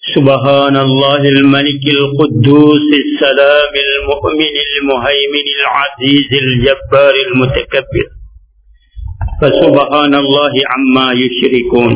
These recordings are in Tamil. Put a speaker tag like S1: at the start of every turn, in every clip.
S1: سبحان الله الملك القدوس السلام المؤمن المهيمن العزيز الجبار المتكبر فسبحان الله عما يشركون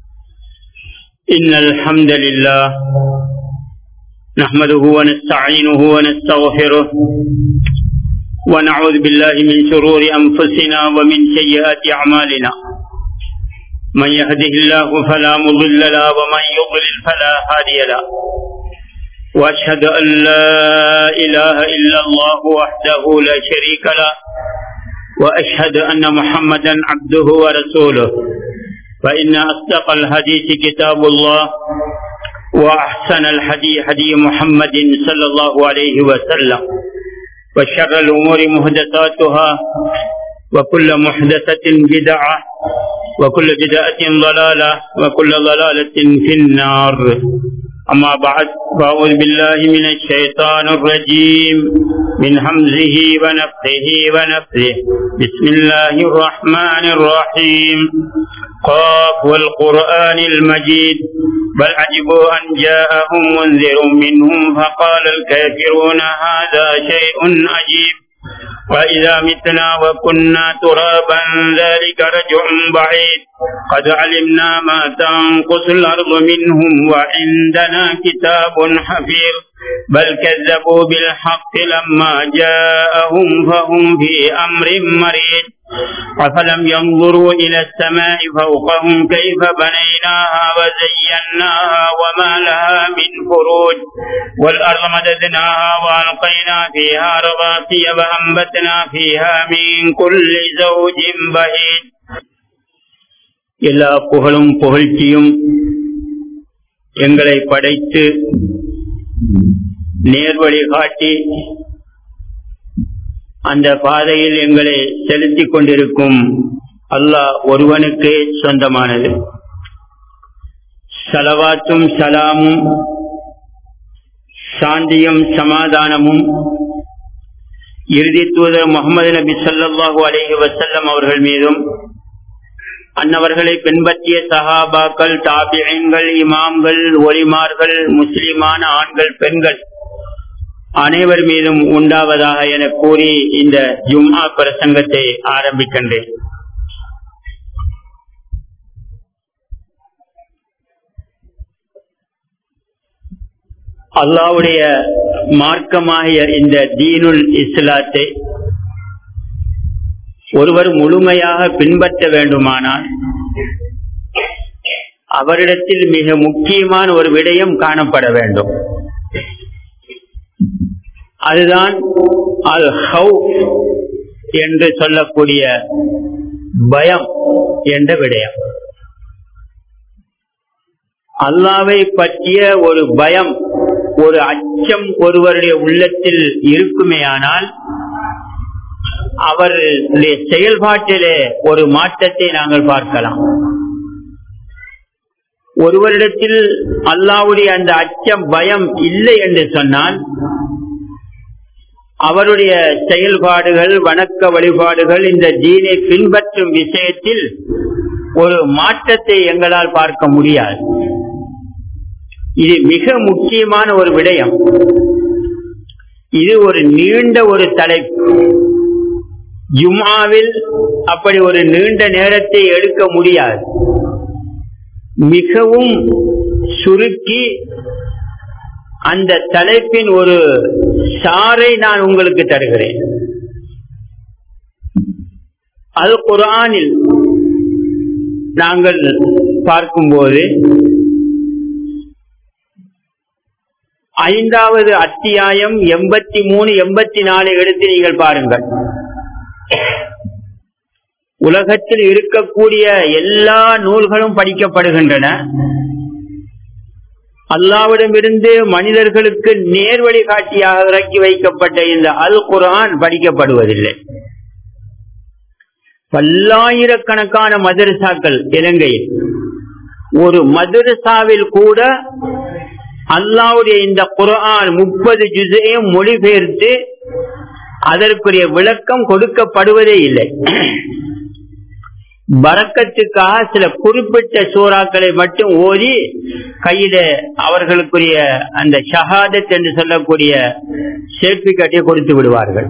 S1: إن الحمد لله نحمده ونستعينه ونستغفره ونعوذ بالله من شرور أنفسنا ومن سيئات أعمالنا من يهده الله فلا مضل له ومن يضلل فلا هادي له واشهد ان لا اله الا الله وحده لا شريك له واشهد ان محمدا عبده ورسوله فان اصدق الحديث كتاب الله واحسن الحديث هدي محمد صلى الله عليه وسلم وشر الامور محدثاتها وكل محدثه بدعه وكل بدعة ضلالة وكل ضلالة في النار أما بعد فأعوذ بالله من الشيطان الرجيم من همزه ونفخه ونفثه بسم الله الرحمن الرحيم قاف والقرآن المجيد بل عجبوا أن جاءهم منذر منهم فقال الكافرون هذا شيء عجيب وإذا متنا وكنا ترابا ذلك رجع بعيد قد علمنا ما تنقص الأرض منهم وعندنا كتاب حفيظ بل كذبوا بالحق لما جاءهم فهم في أمر مريد أفلم ينظروا إلى السماء فوقهم كيف بنيناها وزيناها وما لها من فروج والأرض مددناها وألقينا فيها رواسي وأنبتنا فيها من كل زوج بهيج எல்லா புகழும் புகழ்ச்சியும் எங்களை படைத்து நேர்வழி காட்டி அந்த பாதையில் எங்களை செலுத்திக் கொண்டிருக்கும் அல்லாஹ் ஒருவனுக்கே சொந்தமானது சலவாத்தும் சலாமும் சாந்தியும் சமாதானமும் இறுதி தூதர் முகமது நபி சொல்லாஹு அலேஹி வசல்லம் அவர்கள் மீதும் அன்னவர்களை பின்பற்றிய சஹாபாக்கள் தாபியங்கள் இமாம்கள் ஒலிமார்கள் முஸ்லிமான ஆண்கள் பெண்கள் அனைவர் மீதும் உண்டாவதாக என கூறி இந்த ஜும்மா பிரசங்கத்தை ஆரம்பிக்கின்றேன் அல்லாவுடைய மார்க்கமாகிய இந்த தீனுல் இஸ்லாத்தை ஒருவர் முழுமையாக பின்பற்ற வேண்டுமானால் அவரிடத்தில் மிக முக்கியமான ஒரு விடயம் காணப்பட வேண்டும் அதுதான் அல் ஹவுப் என்று சொல்லக்கூடிய பயம் என்ற விடயம் அல்லாவை பற்றிய ஒரு பயம் ஒரு அச்சம் ஒருவருடைய உள்ளத்தில் இருக்குமேயானால் அவருடைய செயல்பாட்டிலே ஒரு மாற்றத்தை நாங்கள் பார்க்கலாம் ஒருவரிடத்தில் அல்லாவுடைய அந்த அச்சம் பயம் இல்லை என்று சொன்னால் அவருடைய செயல்பாடுகள் வணக்க வழிபாடுகள் இந்த தீனை பின்பற்றும் விஷயத்தில் ஒரு மாற்றத்தை எங்களால் பார்க்க முடியாது இது மிக முக்கியமான ஒரு விடயம் இது ஒரு நீண்ட ஒரு தலைப்பு ஜுமாவில் அப்படி ஒரு நீண்ட நேரத்தை எடுக்க முடியாது மிகவும் சுருக்கி அந்த தலைப்பின் ஒரு சாரை நான் உங்களுக்கு தருகிறேன் அல் குரானில் நாங்கள் பார்க்கும்போது ஐந்தாவது அத்தியாயம் எண்பத்தி மூணு எண்பத்தி நாலு எடுத்து நீங்கள் பாருங்கள் உலகத்தில் இருக்கக்கூடிய எல்லா நூல்களும் படிக்கப்படுகின்றன அல்லாவிடமிருந்து மனிதர்களுக்கு நேர்வழி காட்டியாக இறக்கி வைக்கப்பட்ட இந்த அல் குரான் படிக்கப்படுவதில்லை பல்லாயிரக்கணக்கான மதரசாக்கள் இலங்கையில் ஒரு மதரசாவில் கூட அல்லாவுடைய இந்த குரான் முப்பது ஜுசையும் மொழிபெயர்த்து அதற்குரிய விளக்கம் கொடுக்கப்படுவதே இல்லை பறக்கத்துக்காக சில குறிப்பிட்ட சூறாக்களை மட்டும் ஓதி கையில அவர்களுக்குரிய அந்த ஷஹாதத் என்று சொல்லக்கூடிய சேர்ப்பிக்கட்டை கொடுத்து விடுவார்கள்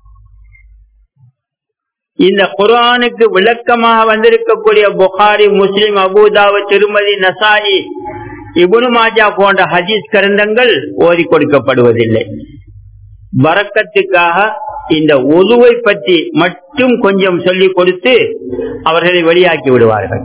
S1: இந்த குரானுக்கு விளக்கமாக வந்திருக்கக்கூடிய புகாரி முஸ்லிம் அபூதாவு திருமதி நசாயி இபுனு மாஜா போன்ற ஹதீஸ் கரந்தங்கள் ஓதி கொடுக்கப்படுவதில்லை வரக்கத்துக்காக இந்த ஒதுவை பற்றி மட்டும் கொஞ்சம் சொல்லிக் கொடுத்து அவர்களை வெளியாக்கி விடுவார்கள்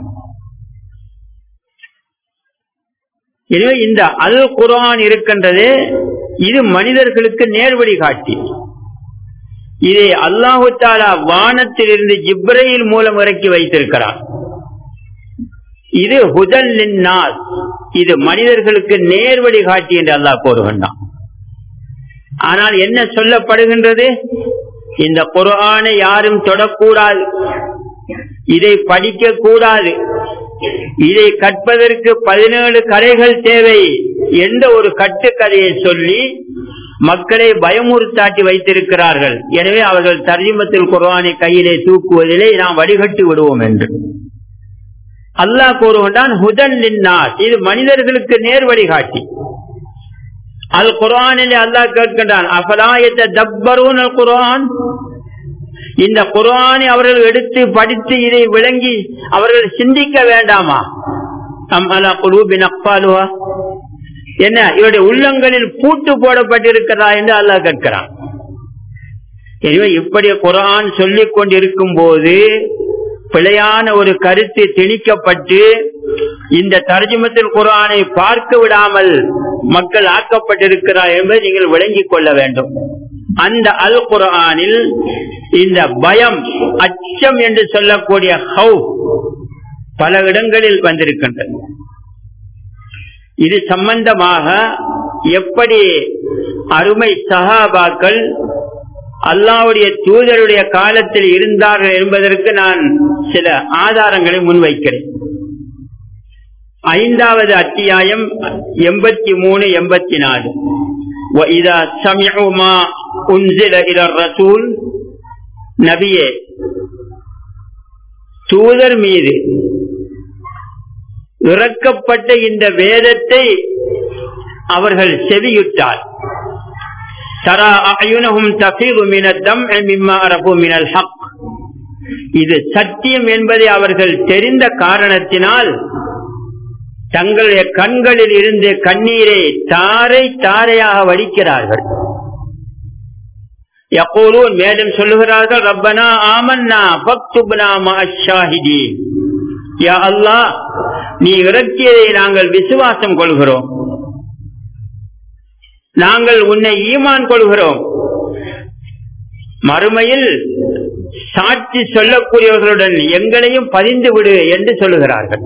S1: எனவே இந்த அல் குரான் இருக்கின்றது இது மனிதர்களுக்கு நேர்வழி காட்டி இதை அல்லாஹு தாலா வானத்திலிருந்து ஜிப்ரையில் மூலம் இறக்கி வைத்திருக்கிறார் இது ஹுதல் நாஸ் இது மனிதர்களுக்கு நேர்வழி காட்டி என்று அல்லாஹ் கூறுகின்றான் ஆனால் என்ன சொல்லப்படுகின்றது இந்த குரானை யாரும் தொடக்கூடாது இதை படிக்க கூடாது இதை கற்பதற்கு பதினேழு கரைகள் தேவை என்ற ஒரு கட்டுக்கதையை சொல்லி மக்களை பயமுறுத்தாட்டி வைத்திருக்கிறார்கள் எனவே அவர்கள் தர்ஜிமத்தில் குர்ஆனை கையிலே தூக்குவதிலே நாம் வடிகட்டி விடுவோம் என்று அல்லாஹ் கூறுகின்றான் ஹுதன் லின்னாஸ் இது மனிதர்களுக்கு நேர் வழிகாட்டி அல் குரானிலே அல்லாஹ் கேட்கின்றான் அபலாயத்த தப்பரூன் அல் குரான் இந்த குரானை அவர்கள் எடுத்து படித்து இதை விளங்கி அவர்கள் சிந்திக்க வேண்டாமா அம் அலா குலூபின் அப்பாலுவா என்ன இவருடைய உள்ளங்களில் பூட்டு போடப்பட்டிருக்கிறதா என்று அல்லாஹ் கேட்கிறான் எனவே இப்படி குரான் சொல்லிக் கொண்டிருக்கும் போது பிழையான ஒரு கருத்து திணிக்கப்பட்டு இந்த தர்ஜுமத்தில் குரானை பார்க்க விடாமல் மக்கள் ஆக்கப்பட்டிருக்கிறார் என்பதை நீங்கள் விளங்கிக் கொள்ள வேண்டும் அந்த அல் குரானில் இந்த பயம் அச்சம் என்று சொல்லக்கூடிய ஹவு பல இடங்களில் வந்திருக்கின்றது இது சம்பந்தமாக எப்படி அருமை சகாபாக்கள் அல்லாவுடைய தூதருடைய காலத்தில் இருந்தார்கள் என்பதற்கு நான் சில ஆதாரங்களை முன்வைக்கிறேன் ஐந்தாவது அத்தியாயம் எண்பத்தி மூணு எண்பத்தி நாலு நபியே தூதர் மீது இறக்கப்பட்ட இந்த வேதத்தை அவர்கள் செவியுட்டார் தரா அயுனகும் தஃபீது மினத்தம் மிம்மா அரபு மினல் ஹக் இது சத்தியம் என்பதை அவர்கள் தெரிந்த காரணத்தினால் தங்களுடைய கண்களில் இருந்து கண்ணீரை தாரை தாரையாக வடிக்கிறார்கள் எப்போதும் மேலும் சொல்லுகிறார்கள் ரப்பனா ஆமன்னா பக்துப்னா மாஷாஹிதி யா அல்லாஹ் நீ இறக்கியதை நாங்கள் விசுவாசம் கொள்கிறோம் நாங்கள் உன்னை ஈமான் கொள்கிறோம் மறுமையில் சாட்சி சொல்லக்கூடியவர்களுடன் எங்களையும் பதிந்து விடு என்று சொல்லுகிறார்கள்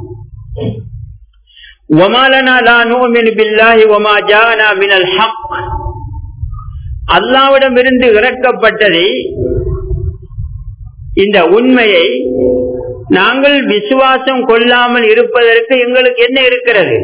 S1: அல்லாவிடமிருந்து இறக்கப்பட்டதை இந்த உண்மையை நாங்கள் விசுவாசம் கொள்ளாமல் இருப்பதற்கு எங்களுக்கு என்ன இருக்கிறது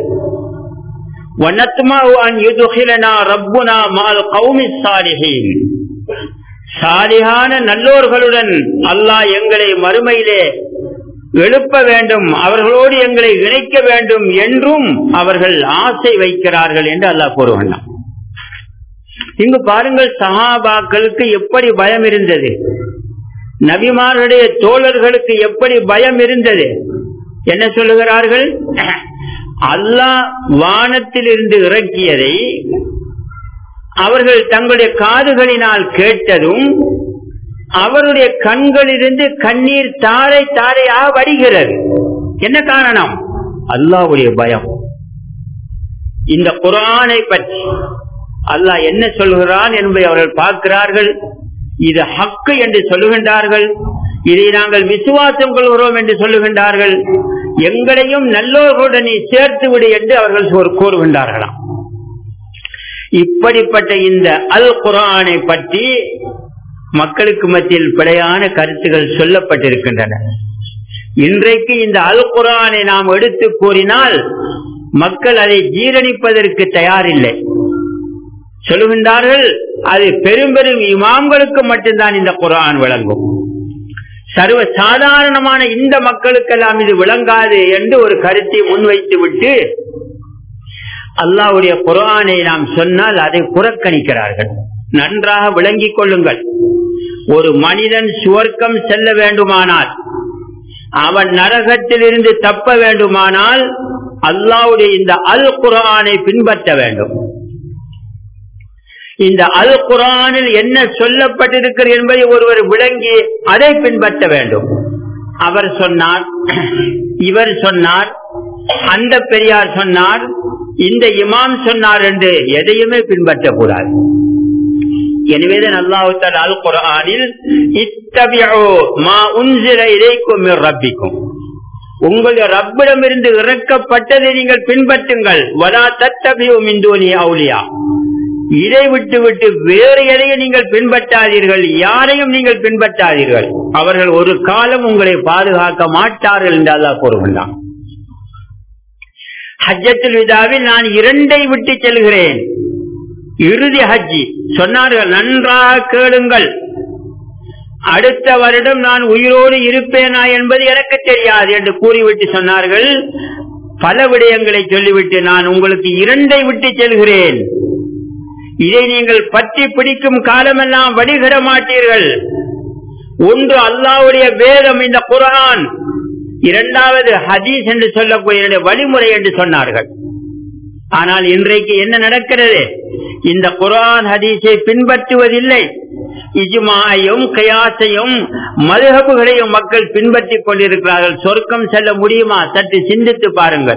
S1: சாலிகான நல்லோர்களுடன் அல்லாஹ் எங்களை மறுமையிலே எழுப்ப வேண்டும் அவர்களோடு எங்களை இணைக்க வேண்டும் என்றும் அவர்கள் ஆசை வைக்கிறார்கள் என்று அல்லாஹ் கூறுகின்றான் இங்கு பாருங்கள் சஹாபாக்களுக்கு எப்படி பயம் இருந்தது நபிமார்களுடைய தோழர்களுக்கு எப்படி பயம் இருந்தது என்ன சொல்லுகிறார்கள் அல்லாஹ் வானத்தில் இருந்து இறக்கியதை அவர்கள் தங்களுடைய காதுகளினால் கேட்டதும் அவருடைய கண்களிலிருந்து கண்ணீர் தாரை தாரையாக வருகிறது என்ன காரணம் அல்லாவுடைய பயம் இந்த குரானை பற்றி அல்லாஹ் என்ன சொல்கிறான் என்பதை அவர்கள் பார்க்கிறார்கள் இது ஹக்கு என்று சொல்லுகின்றார்கள் இதை நாங்கள் விசுவாசம் கொள்கிறோம் என்று சொல்லுகின்றார்கள் எங்களையும் நல்லோர்களுடன் நீ சேர்த்து விடு என்று அவர்கள் கூறுகின்றார்களாம் இப்படிப்பட்ட இந்த அல் குரானை பற்றி மக்களுக்கு மத்தியில் பிழையான கருத்துகள் சொல்லப்பட்டிருக்கின்றன இன்றைக்கு இந்த அல் குரானை நாம் எடுத்து கூறினால் மக்கள் அதை ஜீரணிப்பதற்கு தயாரில்லை சொல்லுகின்றார்கள் அது பெரும் பெரும் இமாம்களுக்கு மட்டும்தான் இந்த குரான் வழங்கும் சர்வ சாதாரணமான இந்த மக்களுக்கெல்லாம் இது விளங்காது என்று ஒரு கருத்தை முன்வைத்து விட்டு அல்லாவுடைய குரானை நாம் சொன்னால் அதை புறக்கணிக்கிறார்கள் நன்றாக விளங்கிக் கொள்ளுங்கள் ஒரு மனிதன் சுவர்க்கம் செல்ல வேண்டுமானால் அவன் நரகத்தில் இருந்து தப்ப வேண்டுமானால் அல்லாவுடைய இந்த அல் குரானை பின்பற்ற வேண்டும் இந்த அல் குரானில் என்ன சொல்லப்பட்டிருக்கிறது என்பதை ஒருவர் விளங்கி அதை பின்பற்ற வேண்டும் அவர் சொன்னார் இவர் சொன்னார் அந்த பெரியார் சொன்னார் இந்த இமாம் சொன்னார் என்று எதையுமே பின்பற்றக்கூடாது எனவேதான் அல்லாஹால் அல் குரானில் இத்தபியோ மா உன்சில இதைக்கும் ரப்பிக்கும் உங்களுடைய ரப்பிடமிருந்து இறக்கப்பட்டதை நீங்கள் பின்பற்றுங்கள் வலா தத்தபியும் இந்தோனி அவுலியா இதை விட்டு விட்டு வேறு எதையும் நீங்கள் பின்பற்றாதீர்கள் யாரையும் நீங்கள் பின்பற்றாதீர்கள் அவர்கள் ஒரு காலம் உங்களை பாதுகாக்க மாட்டார்கள் என்று அல்லா கூறுகின்றான் ஹஜ்ஜத்தில் விதாவில் நான் இரண்டை விட்டு செல்கிறேன் இறுதி ஹஜ்ஜி சொன்னார்கள் நன்றாக கேளுங்கள் அடுத்த வருடம் நான் உயிரோடு இருப்பேனா என்பது எனக்கு தெரியாது என்று கூறிவிட்டு சொன்னார்கள் பல விடயங்களை சொல்லிவிட்டு நான் உங்களுக்கு இரண்டை விட்டு செல்கிறேன் இதை நீங்கள் பற்றி பிடிக்கும் காலமெல்லாம் வழிகிட மாட்டீர்கள் ஒன்று அல்லாவுடைய வேதம் இந்த குரான் இரண்டாவது ஹதீஸ் என்று சொல்லக்கூடிய வழிமுறை என்று சொன்னார்கள் ஆனால் இன்றைக்கு என்ன நடக்கிறது இந்த குரான் ஹதீஸை பின்பற்றுவதில்லை இஜுமாயையும் கயாசையும் மதுகபுகளையும் மக்கள் பின்பற்றிக் கொண்டிருக்கிறார்கள் சொர்க்கம் செல்ல முடியுமா சற்று சிந்தித்து பாருங்கள்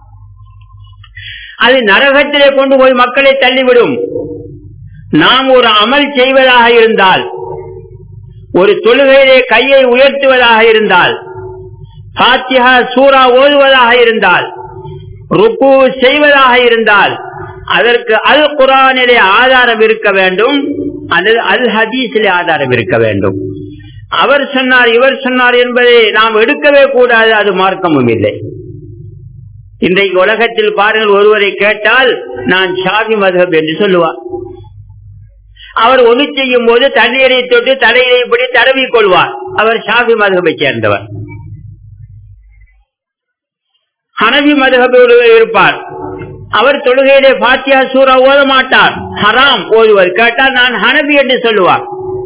S1: அது நரகத்திலே கொண்டு போய் மக்களை தள்ளிவிடும் நாம் ஒரு அமல் செய்வதாக இருந்தால் ஒரு தொழுகையிலே கையை உயர்த்துவதாக இருந்தால் பாத்தியா சூறா ஓதுவதாக இருந்தால் ருக்கு செய்வதாக இருந்தால் அதற்கு அல் குரானிலே ஆதாரம் இருக்க வேண்டும் அல்லது அல் ஹதீஸிலே ஆதாரம் இருக்க வேண்டும் அவர் சொன்னார் இவர் சொன்னார் என்பதை நாம் எடுக்கவே கூடாது அது மார்க்கமும் இல்லை இன்றைக்கு உலகத்தில் பாருங்கள் ஒருவரை கேட்டால் நான் ஷாபி மதப் என்று சொல்லுவார் அவர் ஒன்று செய்யும் போது தண்ணீரை தொட்டு தலையிலே இப்படி தடவி கொள்வார் அவர் ஷாபி மதகபை சேர்ந்தவர் ஹனவி மதகபோடு இருப்பார் அவர் தொழுகையிலே பாத்தியா சூறா ஓத மாட்டார் ஹராம் ஓதுவர் கேட்டால் நான் ஹனபி என்று சொல்லுவார்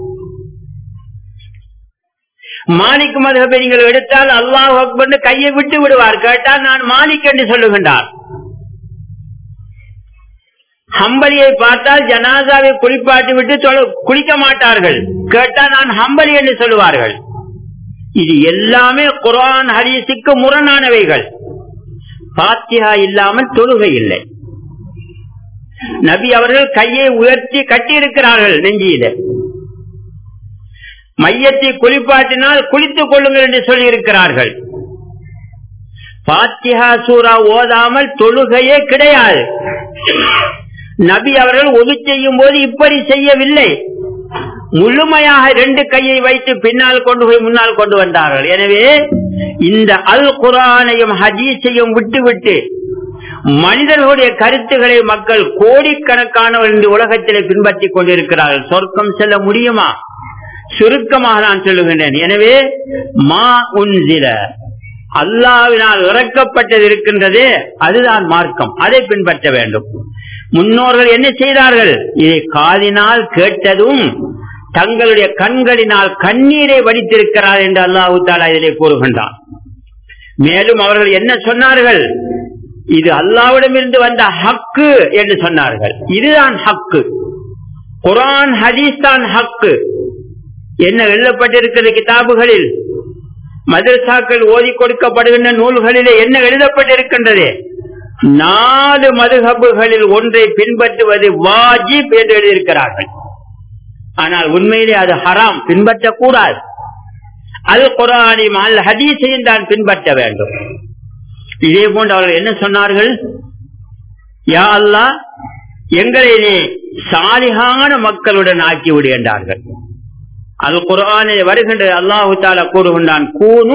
S1: மாலிக் மதகபை நீங்கள் எடுத்தால் அல்லாஹ் அக்பர் கையை விட்டு விடுவார் கேட்டால் நான் மாலிக் என்று சொல்லுகின்றார் ஹம்பலியை பார்த்தால் ஜனாதாவை குளிப்பாட்டி விட்டு குளிக்க மாட்டார்கள் கேட்டால் நான் ஹம்பலி என்று சொல்லுவார்கள் இது எல்லாமே குரான் ஹரிசுக்கு முரணானவைகள் பாத்தியா இல்லாமல் தொழுகை இல்லை நபி அவர்கள் கையை உயர்த்தி கட்டியிருக்கிறார்கள் நெஞ்சியில மையத்தை குளிப்பாட்டினால் குளித்துக் கொள்ளுங்கள் என்று சொல்லி இருக்கிறார்கள் பாத்தியா சூறா ஓதாமல் தொழுகையே கிடையாது நபி அவர்கள் ஒது செய்யும் போது இப்படி செய்யவில்லை முழுமையாக ரெண்டு கையை வைத்து பின்னால் கொண்டு போய் முன்னால் கொண்டு வந்தார்கள் எனவே இந்த அல் குரானையும் ஹதீஸையும் விட்டுவிட்டு மனிதர்களுடைய கருத்துக்களை மக்கள் கோடிக்கணக்கானவர்கள் இந்த உலகத்திலே பின்பற்றிக் கொண்டிருக்கிறார்கள் சொர்க்கம் செல்ல முடியுமா சுருக்கமாக நான் சொல்லுகின்றேன் எனவே மா உன்சில அல்லாவினால் இறக்கப்பட்டது இருக்கின்றதே அதுதான் மார்க்கம் அதை பின்பற்ற வேண்டும் முன்னோர்கள் என்ன செய்தார்கள் இதை காதினால் கேட்டதும் தங்களுடைய கண்களினால் கண்ணீரை வடித்திருக்கிறார் என்று அல்லாஹு தாலா இதிலே கூறுகின்றான் மேலும் அவர்கள் என்ன சொன்னார்கள் இது அல்லாவிடமிருந்து வந்த ஹக்கு என்று சொன்னார்கள் இதுதான் ஹக்கு குரான் ஹதீஸ் தான் ஹக்கு என்ன எழுதப்பட்டிருக்கிறது கிதாபுகளில் மதரசாக்கள் ஓதி கொடுக்கப்படுகின்ற நூல்களிலே என்ன எழுதப்பட்டிருக்கின்றது நாலு மதுகபுகளில் ஒன்றை பின்பற்றுவது வாஜிப் என்று எழுதியிருக்கிறார்கள் ஆனால் உண்மையிலே அது ஹராம் பின்பற்றக்கூடாது அல் குரானியும் அல் ஹதீஸையும் தான் பின்பற்ற வேண்டும் இதே போன்று அவர்கள் என்ன சொன்னார்கள் யா அல்லா எங்களை நீ சாலிகான மக்களுடன் ஆக்கி விடுகின்றார்கள் அது குரானில் வருகின்ற அல்லாஹு தாலா கூறுகின்றான் கூனு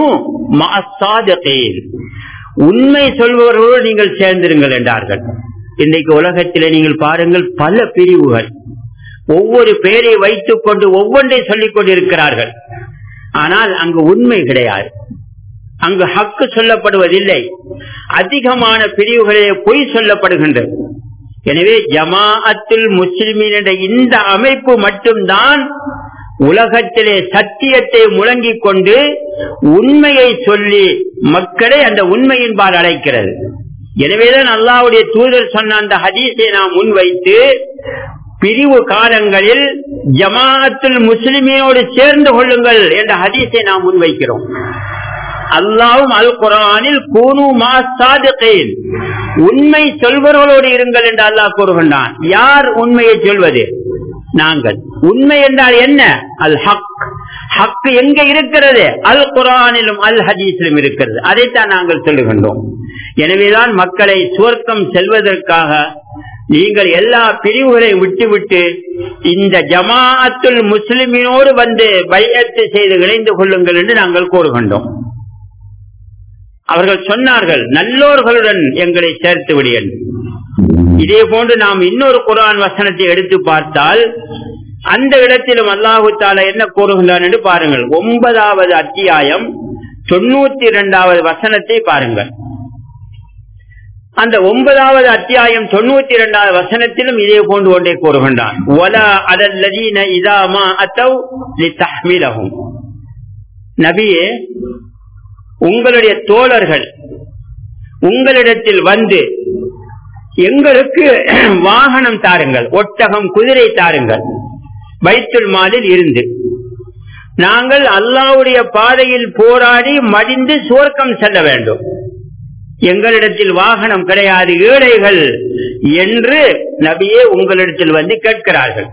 S1: உண்மை சொல்பவர்களோடு நீங்கள் சேர்ந்திருங்கள் என்றார்கள் இன்றைக்கு உலகத்திலே நீங்கள் பாருங்கள் பல பிரிவுகள் ஒவ்வொரு பேரை வைத்துக் கொண்டு ஒவ்வொன்றை சொல்லிக் கொண்டிருக்கிறார்கள் ஆனால் அங்கு உண்மை கிடையாது அங்கு ஹக்கு சொல்லப்படுவதில்லை அதிகமான பிரிவுகளிலே பொய் சொல்லப்படுகின்றது எனவே ஜமாஅத்துல் முஸ்லிமின் இந்த அமைப்பு மட்டும்தான் உலகத்திலே சத்தியத்தை முழங்கிக் கொண்டு உண்மையை சொல்லி மக்களை அந்த உண்மையின்பால் அழைக்கிறது எனவேதான் அல்லாவுடைய தூதர் சொன்ன அந்த ஹதீஸை நாம் முன்வைத்து பிரிவு காலங்களில் ஜமாஅத்துல் முஸ்லிமினோடு சேர்ந்து கொள்ளுங்கள் என்ற ஹதீஸை நாம் முன்வைக்கிறோம் அல்லாவும் அல் குரானில் கூனு மாசாதிகேன் உண்மை சொல்வர்களோடு இருங்கள் என்று அல்லாஹ் கூறுகின்றான் யார் உண்மையை சொல்வது நாங்கள் உண்மை என்றால் என்ன அல் ஹக் ஹக் எங்க இருக்கிறது அல் குரானிலும் அல் ஹதீஸிலும் இருக்கிறது அதைத்தான் நாங்கள் சொல்லுகின்றோம் எனவேதான் மக்களை சுவர்க்கம் செல்வதற்காக நீங்கள் எல்லா பிரிவுகளை விட்டுவிட்டு இந்த ஜமாஅத்துல் முஸ்லிமினோடு வந்து பையத்து செய்து இணைந்து கொள்ளுங்கள் என்று நாங்கள் கூறுகின்றோம் அவர்கள் சொன்னார்கள் நல்லோர்களுடன் எங்களை சேர்த்து விடியல் இதே போன்று நாம் இன்னொரு குரான் வசனத்தை எடுத்து பார்த்தால் அந்த இடத்திலும் அல்லாஹு தாலா என்ன கூறுகின்றான் என்று பாருங்கள் ஒன்பதாவது அத்தியாயம் தொண்ணூத்தி இரண்டாவது வசனத்தை பாருங்கள் அந்த ஒன்பதாவது அத்தியாயம் தொண்ணூத்தி இரண்டாவது வசனத்திலும் இதே போன்று ஒன்றை கூறுகின்றான் நபியே உங்களுடைய தோழர்கள் உங்களிடத்தில் வந்து எங்களுக்கு வாகனம் தாருங்கள் ஒட்டகம் குதிரை தாருங்கள் வைத்துல் மாலில் இருந்து நாங்கள் அல்லாவுடைய பாதையில் போராடி மடிந்து சுவர்க்கம் செல்ல வேண்டும் எங்களிடத்தில் வாகனம் கிடையாது ஏழைகள் என்று நபியே உங்களிடத்தில் வந்து கேட்கிறார்கள்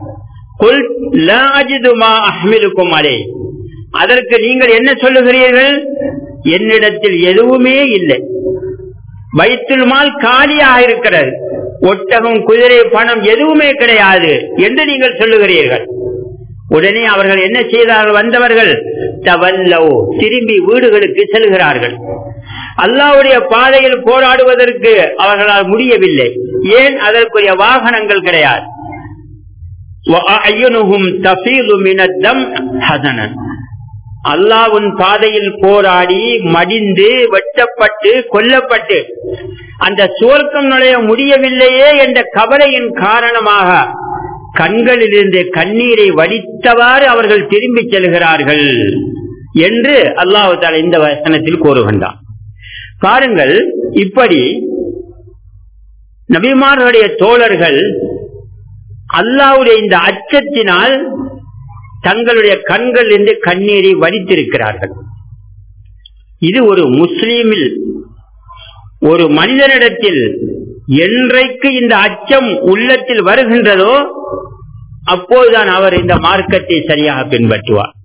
S1: அலே அதற்கு நீங்கள் என்ன சொல்லுகிறீர்கள் என்னிடத்தில் எதுவுமே இல்லை வைத்துல் மால் காலியாக இருக்கிறது ஒட்டகம் குதிரை பணம் எதுவுமே கிடையாது என்று நீங்கள் சொல்லுகிறீர்கள் உடனே அவர்கள் என்ன செய்தார்கள் வந்தவர்கள் தவல்லோ திரும்பி வீடுகளுக்கு செல்கிறார்கள் அல்லாவுடைய பாதையில் போராடுவதற்கு அவர்களால் முடியவில்லை ஏன் அதற்குரிய வாகனங்கள் கிடையாது அல்லாவின் பாதையில் போராடி மடிந்து வெட்டப்பட்டு கொல்லப்பட்டு அந்த சுவர்க்கம் நுழைய முடியவில்லையே என்ற கவலையின் காரணமாக கண்களிலிருந்து கண்ணீரை வடித்தவாறு அவர்கள் திரும்பி செல்கிறார்கள் என்று அல்லாஹு தாலா இந்த வசனத்தில் கூறுகின்றான் பாருங்கள் இப்படி நபிமார்களுடைய தோழர்கள் அல்லாவுடைய இந்த அச்சத்தினால் தங்களுடைய கண்கள் இருந்து கண்ணீரை வடித்திருக்கிறார்கள் இது ஒரு முஸ்லீமில் ஒரு மனிதனிடத்தில் என்றைக்கு இந்த அச்சம் உள்ளத்தில் வருகின்றதோ அப்போதுதான் அவர் இந்த மார்க்கத்தை சரியாக பின்பற்றுவார்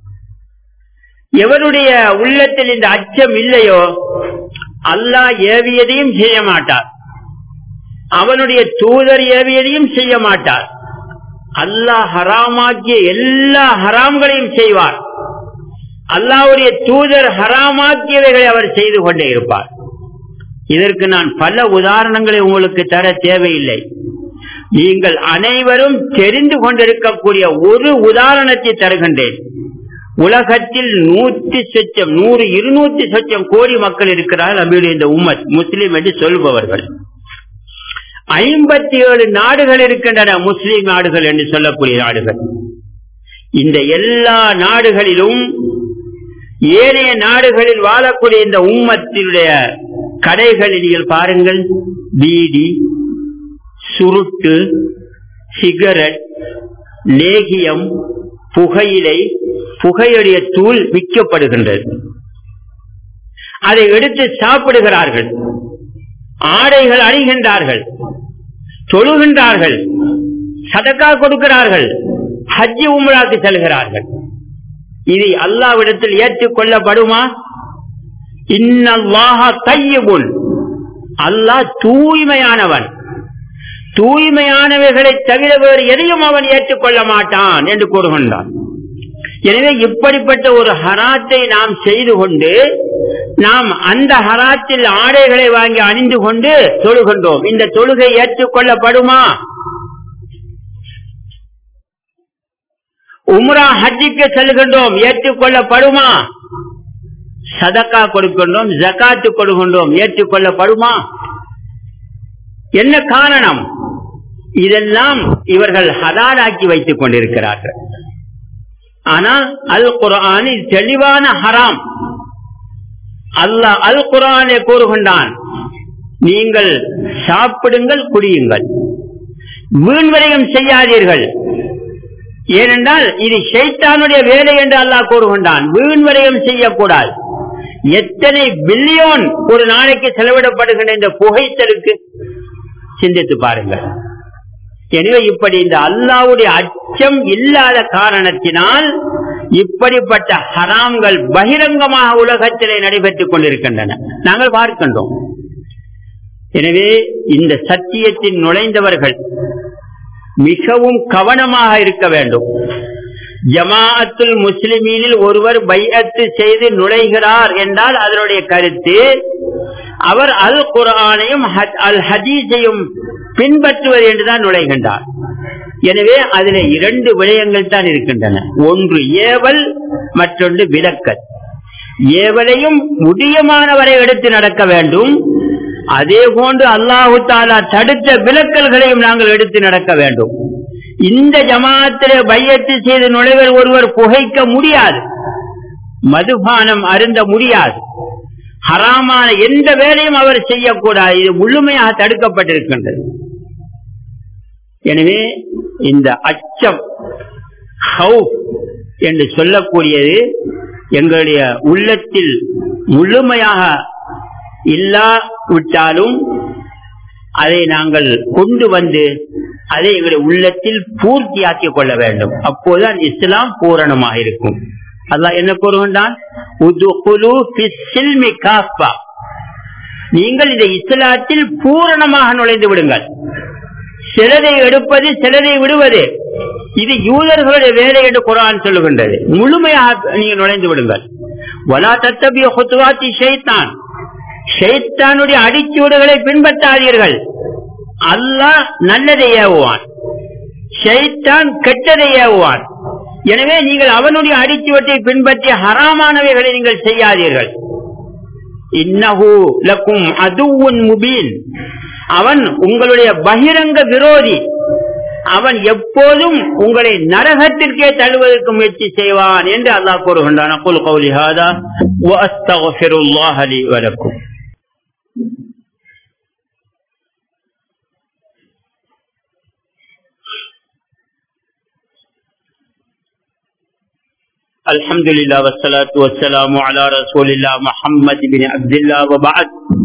S1: எவருடைய உள்ளத்தில் இந்த அச்சம் இல்லையோ அல்லாஹ் ஏவியதையும் செய்ய மாட்டார் அவனுடைய தூதர் ஏவியதையும் செய்ய மாட்டார் அல்லாஹ் ஹராமாக்கிய எல்லா ஹராம்களையும் செய்வார் அல்லாவுடைய தூதர் ஹராமாக்கியவைகளை அவர் செய்து கொண்டே இருப்பார் இதற்கு நான் பல உதாரணங்களை உங்களுக்கு தர தேவையில்லை நீங்கள் அனைவரும் தெரிந்து கொண்டிருக்கக்கூடிய ஒரு உதாரணத்தை தருகின்றேன் உலகத்தில் நூத்தி சொச்சம் நூறு இருநூத்தி சொச்சம் கோடி மக்கள் இருக்கிறார்கள் நம்முடைய இந்த உம்மத் முஸ்லீம் என்று சொல்பவர்கள் ஐம்பத்தி ஏழு நாடுகள் இருக்கின்றன முஸ்லீம் நாடுகள் என்று சொல்லக்கூடிய நாடுகள் இந்த எல்லா நாடுகளிலும் ஏனைய நாடுகளில் வாழக்கூடிய இந்த உம்மத்தினுடைய கடைகளில் நீங்கள் பாருங்கள் பீடி சுருட்டு சிகரெட் லேகியம் புகையிலை புகையுடைய தூள் விற்கப்படுகின்றது அதை எடுத்து சாப்பிடுகிறார்கள் ஆடைகள் அணிகின்றார்கள் தொழுகின்றார்கள் சதக்கா கொடுக்கிறார்கள் ஹஜ்ஜி உம்ராக்கு செல்கிறார்கள் இது அல்லாவிடத்தில் ஏற்றுக்கொள்ளப்படுமா இன்னல்லாஹ தையபுல் அல்லாஹ் தூய்மையானவன் தூய்மையானவைகளை தவிர வேறு எதையும் அவன் ஏற்றுக்கொள்ள மாட்டான் என்று கூறுகின்றான் எனவே இப்படிப்பட்ட ஒரு ஹராத்தை நாம் செய்து கொண்டு நாம் அந்த ஹராத்தில் ஆடைகளை வாங்கி அணிந்து கொண்டு தொழுகின்றோம் இந்த தொழுகை ஏற்றுக்கொள்ளப்படுமா உம்ரா ஹஜ்ஜிக்கு செல்கின்றோம் ஏற்றுக்கொள்ளப்படுமா சதக்கா கொடுக்கின்றோம் ஜக்காத்து கொடுக்கின்றோம் ஏற்றுக்கொள்ளப்படுமா என்ன காரணம் இதெல்லாம் இவர்கள் ஹலாலாக்கி வைத்துக் கொண்டிருக்கிறார்கள் ஆனால் அல் குரானில் தெளிவான ஹராம் அல்லாஹ் அல் குரானை கூறுகின்றான் நீங்கள் சாப்பிடுங்கள் குடியுங்கள் வீண்வரையும் செய்யாதீர்கள் ஏனென்றால் இது ஷைத்தானுடைய வேலை என்று அல்லாஹ் கூறுகின்றான் வீண்வரையும் செய்யக்கூடாது எத்தனை பில்லியோன் ஒரு நாளைக்கு செலவிடப்படுகின்ற இந்த புகைத்தலுக்கு சிந்தித்து பாருங்கள் எனவே இப்படி இந்த அல்லாவுடைய அச்சம் இல்லாத காரணத்தினால் இப்படிப்பட்ட ஹராம்கள் பகிரங்கமாக உலகத்திலே நடைபெற்றுக் கொண்டிருக்கின்றன நாங்கள் பார்க்கின்றோம் எனவே இந்த சத்தியத்தில் நுழைந்தவர்கள் மிகவும் கவனமாக இருக்க வேண்டும் ஜமாஅத்துல் முஸ்லிமீனில் ஒருவர் பையத்து செய்து நுழைகிறார் என்றால் அதனுடைய கருத்து அவர் அல் குரானையும் அல் ஹதீஸையும் பின்பற்றுவது என்றுதான் நுழைகின்றார் எனவே அதில் இரண்டு விடயங்கள் தான் இருக்கின்றன ஒன்று ஏவல் மற்றொன்று விளக்கல் ஏவலையும் முடியமானவரை எடுத்து நடக்க வேண்டும் அதே போன்று அல்லாஹு தாலா தடுத்த விலக்கல்களையும் நாங்கள் எடுத்து நடக்க வேண்டும் இந்த ஜமாத்திலே பையத்து செய்து நுழைவர் ஒருவர் புகைக்க முடியாது மதுபானம் அருந்த முடியாது ஹராமான எந்த வேலையும் அவர் செய்யக்கூடாது இது முழுமையாக தடுக்கப்பட்டிருக்கின்றது எனவே இந்த அச்சம் என்று சொல்லக்கூடியது எங்களுடைய உள்ளத்தில் முழுமையாக இல்லாவிட்டாலும் அதை நாங்கள் கொண்டு வந்து அதை எங்களுடைய உள்ளத்தில் பூர்த்தியாக்கிக் கொள்ள வேண்டும் அப்போதுதான் இஸ்லாம் பூரணமாக இருக்கும் அல்லாஹ் என்ன கூறுகின்றான் நீங்கள் இந்த இஸ்லாத்தில் பூரணமாக நுழைந்து விடுங்கள் சிலரை எடுப்பது சிலரை விடுவது இது யூதர்களுடைய வேலை என்று குரான் சொல்லுகின்றது முழுமையாக நீங்கள் நுழைந்து விடுங்கள் வலா தத்தபிய ஹுத்துவாத்தி ஷைத்தான் ஷைத்தானுடைய அடிச்சூடுகளை பின்பற்றாதீர்கள் அல்லாஹ் நல்லதை ஏவுவான் ஷைத்தான் கெட்டதை ஏவுவான் எனவே நீங்கள் அவனுடைய அடிச்சுவட்டை பின்பற்றி ஹராமானவைகளை நீங்கள் செய்யாதீர்கள் இன்னஹு லக்கும் அதுவுன் முபீன் அவன் உங்களுடைய பகிரங்க விரோதி அவன் எப்போதும் உங்களை நரகத்திற்கே தழுவதற்கு முயற்சி செய்வான் என்று அல்லாஹ் கூறுகின்றான் அக்குல் கௌலி ஹாதா வஅஸ்தக்ஃபிருல்லாஹ லி வலக்கும் الحمد لله والصلاة والسلام على رسول الله محمد بن عبد الله وبعد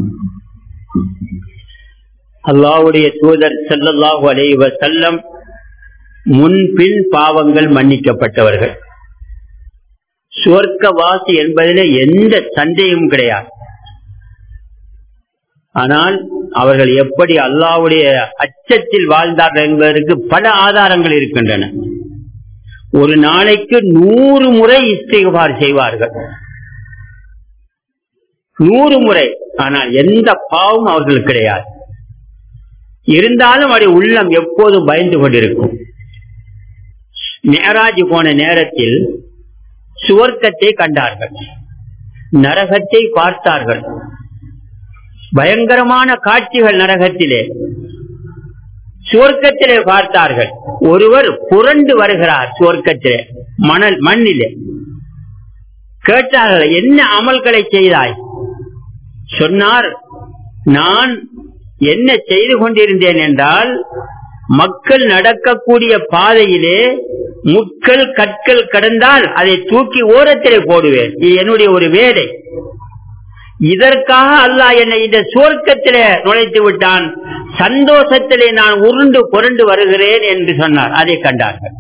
S1: அல்லாவுடைய தூதர் செல்லல்லாஹு அலைவ செல்லம் முன்பின் பாவங்கள் மன்னிக்கப்பட்டவர்கள் சுவர்க்கவாசி என்பதில் எந்த சந்தேகமும் கிடையாது ஆனால் அவர்கள் எப்படி அல்லாவுடைய அச்சத்தில் வாழ்ந்தார்கள் என்பதற்கு பல ஆதாரங்கள் இருக்கின்றன ஒரு நாளைக்கு நூறு முறை இஸ்திகார் செய்வார்கள் நூறு முறை ஆனால் எந்த பாவம் அவர்களுக்கு கிடையாது இருந்தாலும் அவருடைய உள்ளம் எப்போதும் பயந்து கொண்டிருக்கும் மேராஜ் போன நேரத்தில் சுவர்க்கத்தை கண்டார்கள் நரகத்தை பார்த்தார்கள் பயங்கரமான காட்சிகள் நரகத்திலே சுவர்க்கத்திலே பார்த்தார்கள் ஒருவர் புரண்டு வருகிறார் சுவர்க்கத்திலே மணல் மண்ணிலே கேட்டார்கள் என்ன அமல்களை செய்தாய் சொன்னார் நான் என்ன செய்து கொண்டிருந்தேன் என்றால் மக்கள் நடக்கக்கூடிய பாதையிலே முட்கள் கற்கள் கடந்தால் அதை தூக்கி ஓரத்திலே போடுவேன் இது என்னுடைய ஒரு வேலை இதற்காக அல்லாஹ் என்னை இந்த சுவர்க்கத்திலே நுழைத்து விட்டான் சந்தோஷத்திலே நான் உருண்டு புரண்டு வருகிறேன் என்று சொன்னார் அதை கண்டார்கள்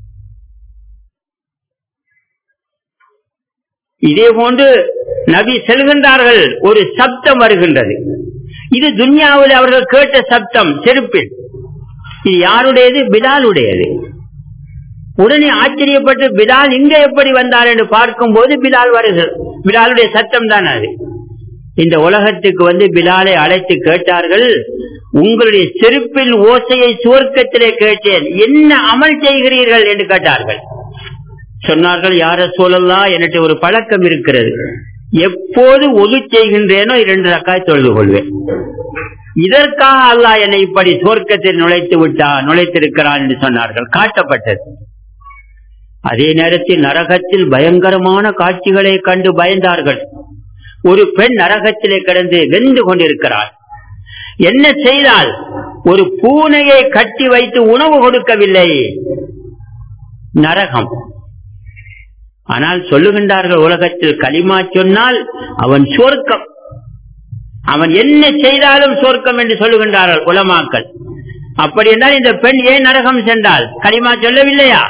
S1: இதே போன்று நபி செல்கின்றார்கள் ஒரு சப்தம் வருகின்றது இது துன்யாவில் அவர்கள் கேட்ட சப்தம் செருப்பில் இது யாருடையது பிலாலுடையது உடனே ஆச்சரியப்பட்டு பிலால் இங்க எப்படி வந்தார் என்று பார்க்கும் போது பிலால் வருகிறது பிலாலுடைய சத்தம் தான் அது இந்த உலகத்துக்கு வந்து பிலாலை அழைத்து கேட்டார்கள் உங்களுடைய செருப்பின் ஓசையை சுவர்க்கத்திலே கேட்டேன் என்ன அமல் செய்கிறீர்கள் என்று கேட்டார்கள் சொன்னார்கள் யார சூழல்லாம் எனக்கு ஒரு பழக்கம் இருக்கிறது எப்போது ஒது செய்கின்றேனோ இரண்டு ரக்காய் தொழுது கொள்வேன் இதற்காக அல்லாஹ் என்னை இப்படி சொர்க்கத்தில் நுழைத்து விட்டான் நுழைத்திருக்கிறான் என்று சொன்னார்கள் காட்டப்பட்டது அதே நேரத்தில் நரகத்தில் பயங்கரமான காட்சிகளை கண்டு பயந்தார்கள் ஒரு பெண் நரகத்திலே கிடந்து வெந்து கொண்டிருக்கிறாள் என்ன செய்தால் ஒரு பூனையை கட்டி வைத்து உணவு கொடுக்கவில்லை நரகம் ஆனால் சொல்லுகின்றார்கள் உலகத்தில் களிமா சொன்னால் அவன் சொர்க்கம் அவன் என்ன செய்தாலும் சொர்க்கம் என்று சொல்லுகின்றார்கள் உலமாக்கள் அப்படி என்றால் இந்த பெண் ஏன் நரகம் சென்றால் களிமா சொல்லவில்லையா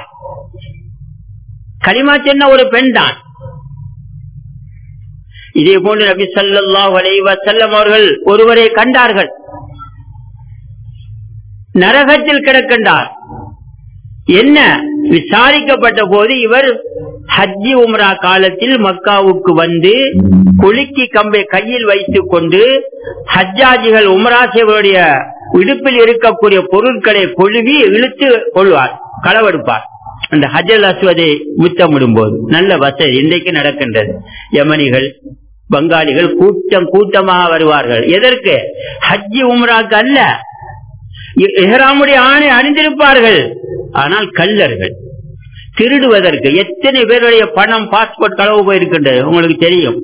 S1: களிமா சொன்ன ஒரு பெண் தான் இதே போன்று நபி சல்லா வலைவ செல்லம் அவர்கள் ஒருவரை கண்டார்கள் நரகத்தில் கிடக்கின்றார் என்ன விசாரிக்கப்பட்ட போது இவர் ஹஜ்ஜி உம்ரா காலத்தில் மக்காவுக்கு வந்து குலுக்கி கம்பை கையில் வைத்துக் கொண்டு ஹஜ்ஜாஜிகள் உம்ரா செய்வருடைய இடுப்பில் இருக்கக்கூடிய பொருட்களை கொழுவி இழுத்து கொள்வார் களவெடுப்பார் அந்த ஹஜல் அஸ்வதை முத்தமிடும் போது நல்ல வசதி இன்றைக்கு நடக்கின்றது யமனிகள் பங்காளிகள் கூட்டம் கூட்டமாக வருவார்கள் எதற்கு ஹஜ்ஜி உம்ராக்கு அல்ல எஹராமுடைய ஆணை அணிந்திருப்பார்கள் ஆனால் கல்லர்கள் திருடுவதற்கு எத்தனை பேருடைய பணம் பாஸ்போர்ட் களவு போயிருக்கின்றது உங்களுக்கு தெரியும்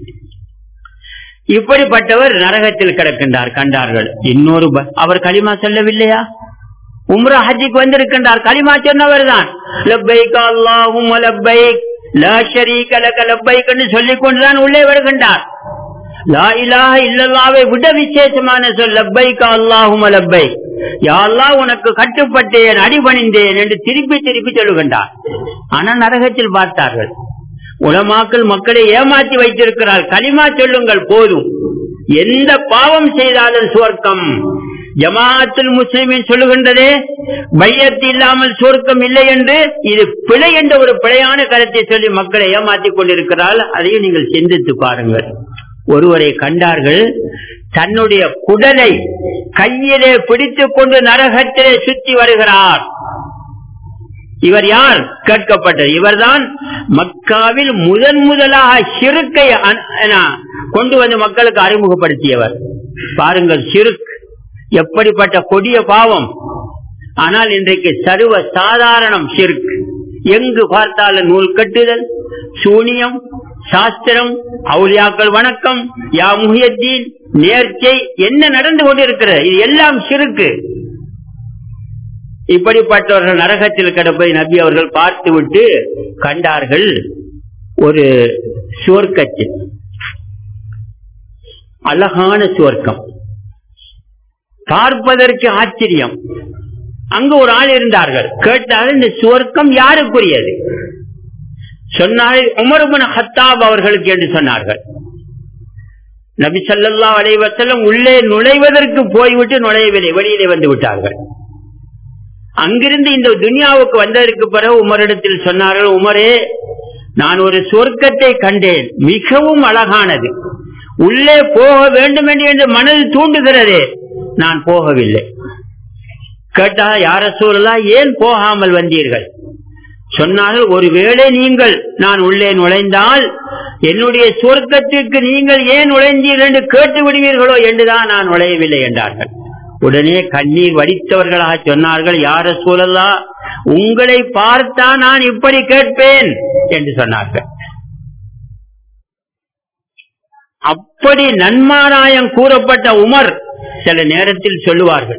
S1: இப்படிப்பட்டவர் நரகத்தில் கிடக்கின்றார் கண்டார்கள் இன்னொரு அவர் களிமா சொல்லவில்லையா உம்ரா ஹஜ்ஜிக்கு வந்திருக்கின்றார் களிமா சொன்னவர் தான் லப்பைக் அல்லாஹும் லப்பைக் லா ஷரீக லக லப்பைக் என்று சொல்லிக் கொண்டுதான் உள்ளே வருகின்றார் லா இலாஹ இல்லல்லாவை விட விசேஷமான சொல் லப்பைக் அல்லாஹும் லப்பைக் யாழ்லா உனக்கு கட்டுப்பட்டேன் அடிபணிந்தேன் என்று திருப்பி திருப்பி சொல்லுகின்றார் ஆனால் நரகத்தில் பார்த்தார்கள் உலமாக்கள் மக்களை ஏமாற்றி வைத்திருக்கிறார் களிமா சொல்லுங்கள் போதும் எந்த பாவம் செய்தாலும் சுவர்க்கம் ஜமாத்தில் முஸ்லிமின் சொல்லுகின்றதே பையத்து இல்லாமல் சுவர்க்கம் இல்லை என்று இது பிழை என்ற ஒரு பிழையான கருத்தை சொல்லி மக்களை ஏமாற்றிக் கொண்டிருக்கிறாள் அதையும் நீங்கள் சிந்தித்து பாருங்கள் ஒருவரை கண்டார்கள் தன்னுடைய குடலை கையிலே பிடித்துக் கொண்டு நரகத்திலே சுற்றி வருகிறார் இவர் யார் கேட்கப்பட்டது இவர்தான் மக்காவில் முதன் முதலாக சிறுக்கை கொண்டு வந்து மக்களுக்கு அறிமுகப்படுத்தியவர் பாருங்கள் சிறுக் எப்படிப்பட்ட கொடிய பாவம் ஆனால் இன்றைக்கு சர்வ சாதாரணம் சிறுக் எங்கு பார்த்தாலும் நூல் கட்டுதல் சூனியம் சாஸ்திரம் அவுலியாக்கள் வணக்கம் யா முகியத்தீன் நேர்ச்சை என்ன நடந்து கொண்டிருக்கிறது இது எல்லாம் சிறுக்கு இப்படிப்பட்டவர்கள் நரகத்தில் கிடப்பை நபி அவர்கள் பார்த்து விட்டு கண்டார்கள் ஒரு சுவர்க்கத்தில் அழகான சுவர்க்கம் பார்ப்பதற்கு ஆச்சரியம் அங்கு ஒரு ஆள் இருந்தார்கள் கேட்டார்கள் இந்த சுவர்க்கம் யாருக்குரியது சொன்னார்கள் உமர்புன் ஹத்தாப் அவர்களுக்கு என்று சொன்னார்கள் நபி சல்லா அலைவசல்லம் உள்ளே நுழைவதற்கு போய்விட்டு நுழையவில்லை வெளியிலே வந்து விட்டார்கள் அங்கிருந்து இந்த துனியாவுக்கு வந்ததற்கு பிறகு உமரிடத்தில் சொன்னார்கள் உமரே நான் ஒரு சொர்க்கத்தை கண்டேன் மிகவும் அழகானது உள்ளே போக வேண்டும் என்று மனது தூண்டுகிறதே நான் போகவில்லை கேட்டா யார சூழலா ஏன் போகாமல் வந்தீர்கள் சொன்னார்கள் ஒருவேளை நீங்கள் நான் உள்ளே நுழைந்தால் என்னுடைய சொர்க்கத்திற்கு நீங்கள் ஏன் நுழைந்தீர்கள் என்று கேட்டு விடுவீர்களோ என்றுதான் நான் நுழையவில்லை என்றார்கள் உடனே கண்ணீர் வடித்தவர்களாக சொன்னார்கள் யார சூழலா உங்களை பார்த்தா நான் இப்படி கேட்பேன் என்று சொன்னார்கள் அப்படி நன்மாராயம் கூறப்பட்ட உமர் சில நேரத்தில் சொல்லுவார்கள்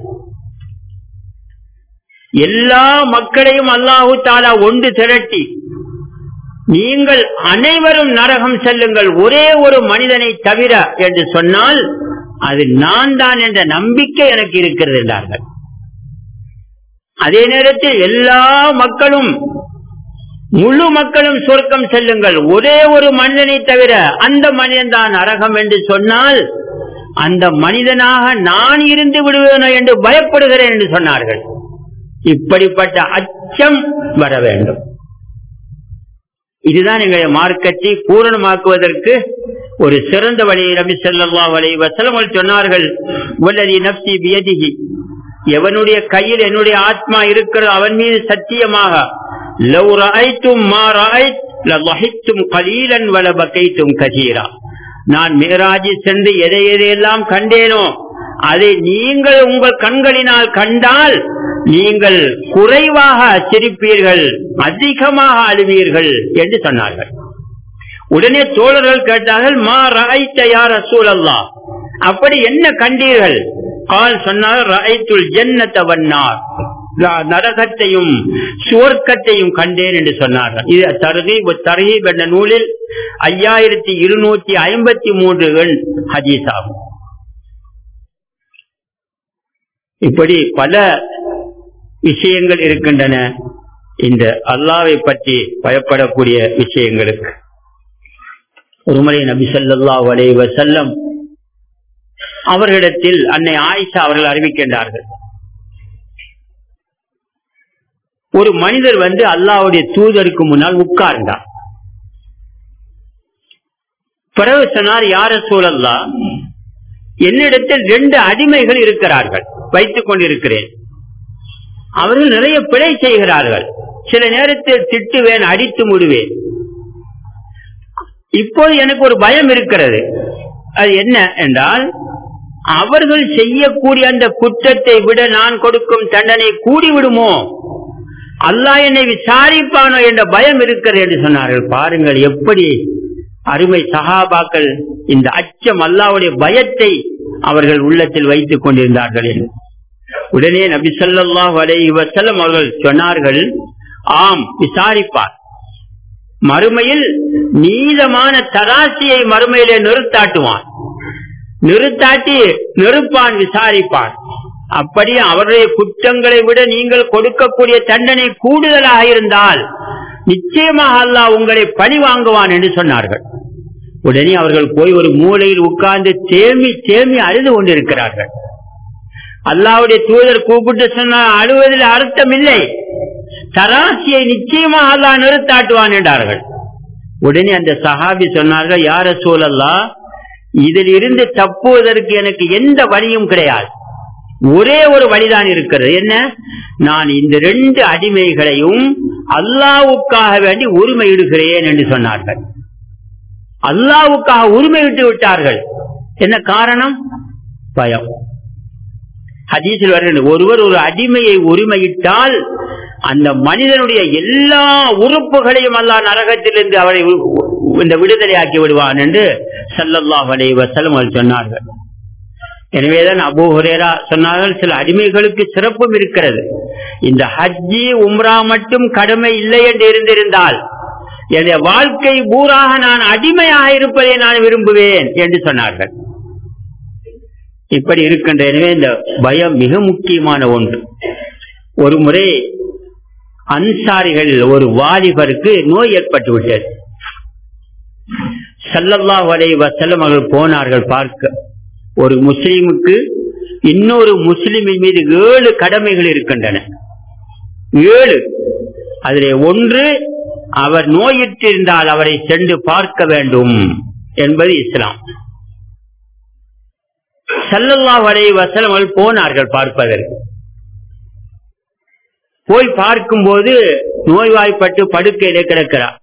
S1: எல்லா மக்களையும் அல்லாஹு தாலா ஒன்று திரட்டி நீங்கள் அனைவரும் நரகம் செல்லுங்கள் ஒரே ஒரு மனிதனை தவிர என்று சொன்னால் அது நான் தான் என்ற நம்பிக்கை எனக்கு இருக்கிறது என்றார்கள் அதே நேரத்தில் எல்லா மக்களும் முழு மக்களும் சொர்க்கம் செல்லுங்கள் ஒரே ஒரு மனிதனை தவிர அந்த மனிதன் தான் நரகம் என்று சொன்னால் அந்த மனிதனாக நான் இருந்து விடுவேனோ என்று பயப்படுகிறேன் என்று சொன்னார்கள் இப்படிப்பட்ட அச்சம் வர வேண்டும் இதுதான் எங்களுடைய மார்க்கத்தை பூரணமாக்குவதற்கு ஒரு சிறந்த வழியை நபி சொல்லா வலை வசலங்கள் சொன்னார்கள் உள்ளதி நப்சி வியதிகி எவனுடைய கையில் என்னுடைய ஆத்மா இருக்கிறதோ அவன் மீது சத்தியமாக லவ் ரஅய்தும் மா ரஅய்த் லضحكتم قليلا ولبكيتم كثيرا நான் மேராஜி சென்று எதை எதையெல்லாம் கண்டேனோ அதை நீங்கள் உங்கள் கண்களினால் கண்டால் நீங்கள் குறைவாக சிரிப்பீர்கள் அதிகமாக அழுவீர்கள் என்று சொன்னார்கள் உடனே தோழர்கள் கேட்டார்கள் மா ராய்த்த யார் ரசூலல்லா அப்படி என்ன கண்டீர்கள் கால் சொன்னார் ராய்த்துல் ஜன்னத்த வன்னார் நரகத்தையும் சுவர்க்கத்தையும் கண்டேன் என்று சொன்னார்கள் இது தர்ஹீப் தர்ஹீப் என்ற நூலில் ஐயாயிரத்தி இருநூத்தி ஐம்பத்தி மூன்று எண் ஹதீஸ் ஆகும் இப்படி பல விஷயங்கள் இருக்கின்றன இந்த அல்லாவை பற்றி பயப்படக்கூடிய விஷயங்களுக்கு ஒருமுறை நபி சொல்லா வலை வசல்லம் அவர்களிடத்தில் அன்னை ஆயிஷா அவர்கள் அறிவிக்கின்றார்கள் ஒரு மனிதர் வந்து அல்லாவுடைய தூதருக்கு முன்னால் உட்கார்ந்தார் பிறகு சொன்னார் யார சூழல்லா என்னிடத்தில் ரெண்டு அடிமைகள் இருக்கிறார்கள் வைத்துக் கொண்டிருக்கிறேன் அவர்கள் நிறைய பிழை செய்கிறார்கள் சில நேரத்தில் திட்டுவேன் அடித்து முடுவேன் இப்போது எனக்கு ஒரு பயம் இருக்கிறது அது என்ன என்றால் அவர்கள் செய்யக்கூடிய அந்த குற்றத்தை விட நான் கொடுக்கும் தண்டனை கூடிவிடுமோ அல்லாஹ் என்னை விசாரிப்பானோ என்ற பயம் இருக்கிறது என்று சொன்னார்கள் பாருங்கள் எப்படி அருமை சகாபாக்கள் இந்த அச்சம் அல்லாவுடைய பயத்தை அவர்கள் உள்ளத்தில் வைத்துக் கொண்டிருந்தார்கள் என்று உடனே நபி சொல்லாஹ் அலை வசல்லம் அவர்கள் சொன்னார்கள் ஆம் விசாரிப்பார் மறுமையில் நீளமான தராசியை மறுமையிலே நிறுத்தாட்டுவான் நிறுத்தாட்டி நெருப்பான் விசாரிப்பான் அப்படி அவருடைய குற்றங்களை விட நீங்கள் கொடுக்கக்கூடிய தண்டனை கூடுதலாக இருந்தால் நிச்சயமாக அல்லாஹ் உங்களை பழி வாங்குவான் என்று சொன்னார்கள் உடனே அவர்கள் போய் ஒரு மூலையில் உட்கார்ந்து தேமி தேமி அழுது கொண்டிருக்கிறார்கள் அல்லாவுடைய தூதர் கூப்பிட்டு சொன்னால் அழுவதில் அர்த்தம் இல்லை தராசியை நிச்சயமாக அல்லாஹ் நிறுத்தாட்டுவான் என்றார்கள் உடனே அந்த சஹாபி சொன்னார்கள் யார சூழல்லா இதில் இருந்து தப்புவதற்கு எனக்கு எந்த வழியும் கிடையாது ஒரே ஒரு வழிதான் இருக்கிறது என்ன நான் இந்த ரெண்டு அடிமைகளையும் அல்லாவுக்காக வேண்டி உரிமையிடுகிறேன் என்று சொன்னார்கள் அல்லாவுக்காக உரிமையிட்டு விட்டார்கள் என்ன காரணம் பயம் ஹதீஸில் வருகிறது ஒருவர் ஒரு அடிமையை உரிமையிட்டால் அந்த மனிதனுடைய எல்லா உறுப்புகளையும் அல்லா நரகத்திலிருந்து அவரை இந்த விடுதலையாக்கி விடுவான் என்று சல்லல்லாஹ் அலை வசலம் சொன்னார்கள் எனவேதான் அபு ஹுரேரா சொன்னார்கள் சில அடிமைகளுக்கு சிறப்பும் இருக்கிறது இந்த ஹஜ்ஜி உம்ரா மட்டும் கடமை இல்லை என்று இருந்திருந்தால் என்னுடைய வாழ்க்கை பூராக நான் அடிமையாக இருப்பதை நான் விரும்புவேன் என்று சொன்னார்கள் இப்படி இருக்கின்ற எனவே இந்த பயம் மிக முக்கியமான ஒன்று ஒரு முறை அன்சாரிகள் ஒரு வாலிபருக்கு நோய் ஏற்பட்டு விட்டது சல்லல்லா வலை வசல்லம் அவர்கள் போனார்கள் பார்க்க ஒரு முஸ்லீமுக்கு இன்னொரு முஸ்லிமின் மீது ஏழு கடமைகள் இருக்கின்றன ஏழு அதிலே ஒன்று அவர் நோயிற்றிருந்தால் அவரை சென்று பார்க்க வேண்டும் என்பது இஸ்லாம் சல்லல்லா வரை வசலங்கள் போனார்கள் பார்ப்பதற்கு போய் பார்க்கும்போது நோய்வாய்ப்பட்டு படுக்கையிலே கிடக்கிறார்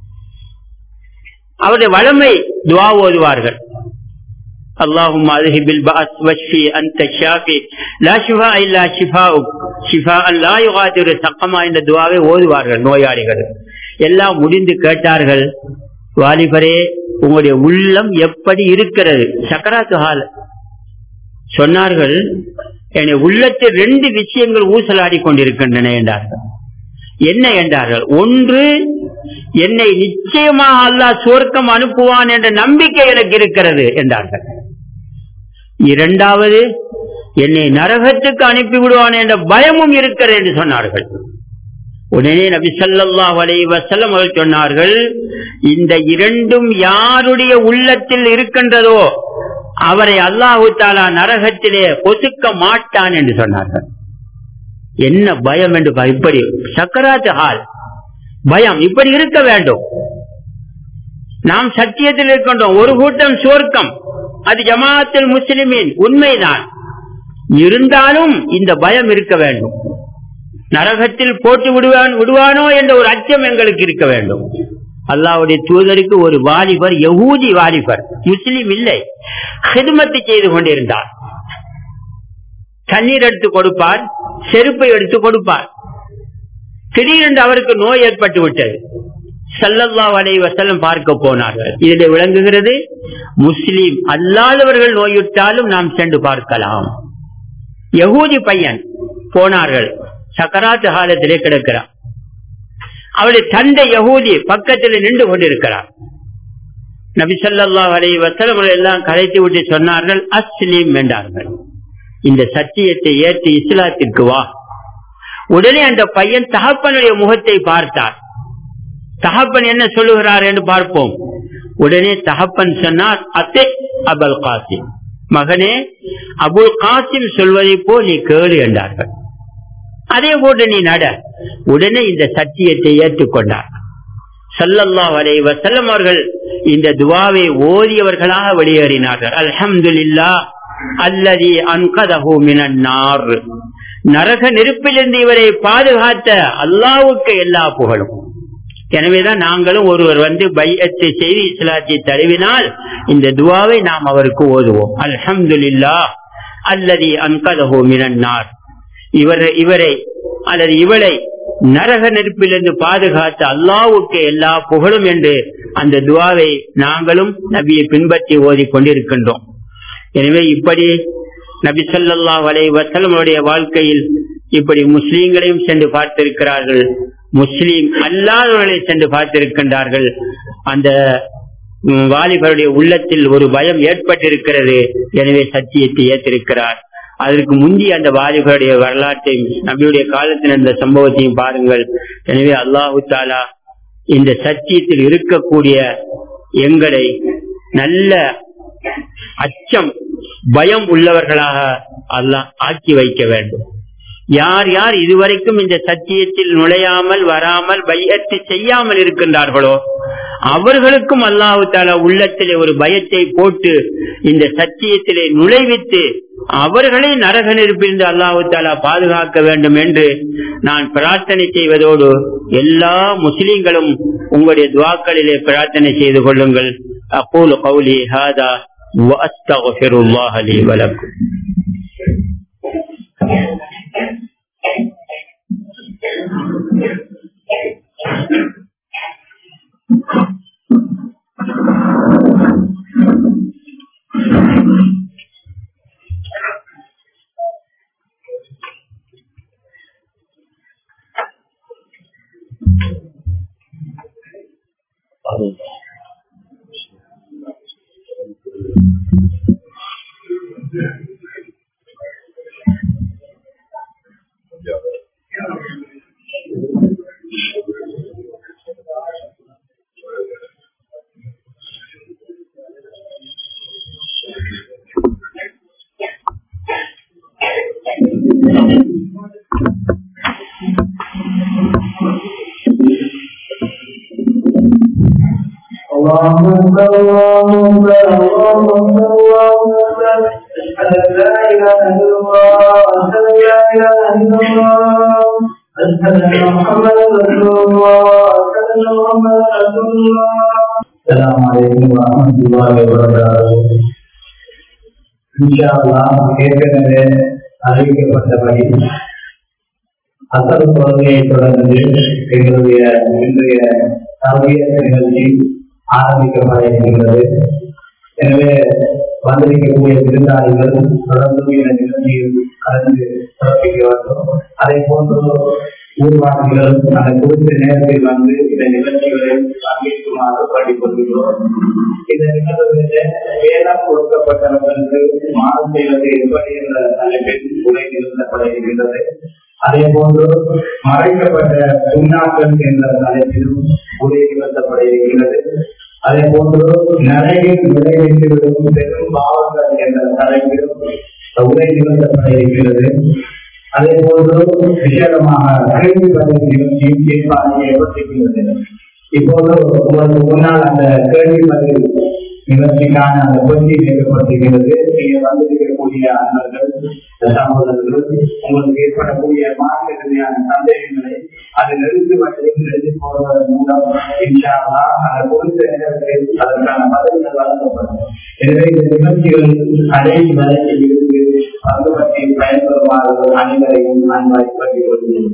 S1: அவருடைய வளமை துவா ஓதுவார்கள் اللهم اذهب البأس واشفي انت الشافي لا شفاء الا شفاؤك شفاء لا يغادر سقما என்ற துவாவை ஓதுவார்கள் நோயாளிகள் எல்லாம் முடிந்து கேட்டார்கள் வாலிபரே உங்களுடைய உள்ளம் எப்படி இருக்கிறது சக்கராத்து ஹால் சொன்னார்கள் என் உள்ளத்தில் ரெண்டு விஷயங்கள் ஊசலாடி கொண்டிருக்கின்றன என்றார்கள் என்ன என்றார்கள் ஒன்று என்னை நிச்சயமாக அல்லாஹ் சுவர்க்கம் அனுப்புவான் என்ற நம்பிக்கை எனக்கு இருக்கிறது என்றார்கள் இரண்டாவது என்னை நரகத்துக்கு அனுப்பி விடுவான் என்ற பயமும் இருக்கிறது என்று சொன்னார்கள் உடனே நபி சொல்லா வலை வசலம் அவர்கள் சொன்னார்கள் இந்த இரண்டும் யாருடைய உள்ளத்தில் இருக்கின்றதோ அவரை அல்லாஹு தாலா நரகத்திலே பொசுக்க மாட்டான் என்று சொன்னார்கள் என்ன பயம் என்று இப்படி சக்கராத்து ஹால் பயம் இப்படி இருக்க வேண்டும் நாம் சத்தியத்தில் இருக்கின்றோம் ஒரு கூட்டம் சுவர்க்கம் அது ஜமாத்தில் முஸ்லிமின் உண்மைதான் இருந்தாலும் இந்த பயம் இருக்க வேண்டும் நரகத்தில் போட்டு விடுவான் விடுவானோ என்ற ஒரு அச்சம் எங்களுக்கு இருக்க வேண்டும் அல்லாவுடைய தூதருக்கு ஒரு வாலிபர் யகூதி வாலிபர் முஸ்லீம் இல்லை ஹிதுமத்து செய்து கொண்டிருந்தார் தண்ணீர் எடுத்து கொடுப்பார் செருப்பை எடுத்து கொடுப்பார் திடீரென்று அவருக்கு நோய் ஏற்பட்டு விட்டது சல்லல்லா வலை வசலம் பார்க்க போனார்கள் இதில் விளங்குகிறது முஸ்லீம் அல்லாதவர்கள் நோயுற்றாலும் நாம் சென்று பார்க்கலாம் யகூதி பையன் போனார்கள் சக்கராத்து காலத்திலே கிடக்கிறார் அவருடைய தந்தை யகூதி பக்கத்தில் நின்று கொண்டிருக்கிறார் நபி சொல்லா வலை வசலம் எல்லாம் கலைத்து விட்டு சொன்னார்கள் அஸ்லீம் என்றார்கள் இந்த சத்தியத்தை ஏற்று இஸ்லாத்திற்கு வா உடனே அந்த பையன் தகப்பனுடைய முகத்தை பார்த்தார் தகப்பன் என்ன சொல்லுகிறார் என்று பார்ப்போம் உடனே தகப்பன் சொன்னார் அத்தே அபுல் காசிம் மகனே அபுல் காசிம் சொல்வதை போல் நீ கேளு என்றார்கள் அதே போன்று நீ நட உடனே இந்த சத்தியத்தை ஏற்றுக்கொண்டார் சல்லல்லா வலை வசல்லம் அவர்கள் இந்த துவாவை ஓதியவர்களாக வெளியேறினார்கள் அல்ஹம்துல்லா அல்லதி அன்கதஹு மினன்னார் நரக நெருப்பிலிருந்து இவரை பாதுகாத்த அல்லாவுக்கு எல்லா புகழும் எனவேதான் நாங்களும் ஒருவர் வந்து பையத்தை செய்து இஸ்லாத்தை தழுவினால் இந்த துவாவை நாம் அவருக்கு ஓதுவோம் அல்ஹம்துல்லா அல்லதி அன்கதஹு மினன்னார் இவர் இவரை அல்லது இவளை நரக நெருப்பிலிருந்து பாதுகாத்த அல்லாவுக்கு எல்லா புகழும் என்று அந்த துவாவை நாங்களும் நபியை பின்பற்றி ஓதி கொண்டிருக்கின்றோம் எனவே இப்படி நபி சொல்லா வலை வசலமுடைய வாழ்க்கையில் இப்படி முஸ்லீம்களையும் சென்று பார்த்திருக்கிறார்கள் முஸ்லீம் அல்லாதவர்களை சென்று பார்த்திருக்கின்றார்கள் அந்த வாலிபருடைய உள்ளத்தில் ஒரு பயம் ஏற்பட்டிருக்கிறது எனவே சத்தியத்தை ஏற்றிருக்கிறார் அதற்கு முந்தி அந்த வாலிபருடைய வரலாற்றையும் நபியுடைய காலத்தில் அந்த சம்பவத்தையும் பாருங்கள் எனவே அல்லாஹு தாலா இந்த சத்தியத்தில் இருக்கக்கூடிய எங்களை நல்ல அச்சம் பயம் உள்ளவர்களாக அல்லாஹ் ஆக்கி வைக்க வேண்டும் யார் யார் இதுவரைக்கும் இந்த சத்தியத்தில் நுழையாமல் வராமல் பையத்தை செய்யாமல் இருக்கின்றார்களோ அவர்களுக்கும் அல்லாஹு தாலா உள்ளத்திலே ஒரு பயத்தை போட்டு இந்த சத்தியத்திலே நுழைவித்து அவர்களை நரக நெருப்பிலிருந்து அல்லாஹு தாலா பாதுகாக்க வேண்டும் என்று நான் பிரார்த்தனை செய்வதோடு எல்லா முஸ்லிம்களும் உங்களுடைய துவாக்களிலே பிரார்த்தனை செய்து கொள்ளுங்கள் அப்போது கௌலி ஹாதா وأستغفر الله لي ولكم
S2: اللهم اللهم اللهم اللهم أشهد أن لا إله إلا الله أشهد أن لا إله إلا الله أشهد أن محمدا رسول الله أشهد أن محمدا رسول الله السلام عليكم ورحمة الله وبركاته إن شاء الله ஏற்கனவே அறிவிக்கப்பட்டபடி அசல் கொள்கையை தொடர்ந்து எங்களுடைய இன்றைய தவிய நிகழ்ச்சி ஆரம்பிக்கப்பட இருக்கின்றது எனவே வந்திருக்கக்கூடிய விருந்தாளிகள் தொடர்ந்து இந்த நிகழ்ச்சியில் கலந்து சிறப்பிக்க வேண்டும் அதே போன்று ஊர்வாசிகள் அந்த குறித்த நேரத்தில் வந்து இந்த நிகழ்ச்சிகளை பங்கேற்குமாறு படிக்கொள்கிறோம் இந்த நிகழ்வுகளில் வேதம் கொடுக்கப்பட்டவர்களுக்கு மாதம் செய்வது எப்படி என்ற தலைப்பில் உரை நிறுத்தப்பட இருக்கின்றது அதே போன்று மறைக்கப்பட்ட சுண்ணாக்கள் என்ற தலைப்பிலும் உரை நிறுத்தப்பட இருக்கிறது அதே போன்று நரையில் விளைவித்துவிடும் பெரும் பாவங்கள் என்ற தலைப்பிலும் உரை நிறுத்தப்பட இருக்கிறது அதே போன்று விசேடமாக கேள்வி பதில் நிகழ்ச்சியும் ஏற்பாடு செய்யப்பட்டிருக்கிறது இப்போது உங்களுக்கு முன்னால் அந்த கேள்வி பதில் நிகழ்ச்சிக்கான அந்த பொருத்தி நிறுவப்பட்டிருக்கிறது நீங்கள் வந்திருக்கக்கூடிய அண்ணர்கள் சகோதரர்கள் உங்களுக்கு ஏற்படக்கூடிய மார்க்க ரீதியான சந்தேகங்களை அதில் இருந்து வகையில் எழுதி போவதன் மூலம் இன்ஷால்லா அந்த குறித்த நேரத்தில் அதற்கான பதில்கள் வழங்கப்படும் எனவே இந்த நிகழ்ச்சிகள் கடைசி வரையில் இருந்து பங்கு பற்றி பயன்பெறுமாறு அனைவரையும் அன்பாய் பற்றிக் கொள்கிறேன்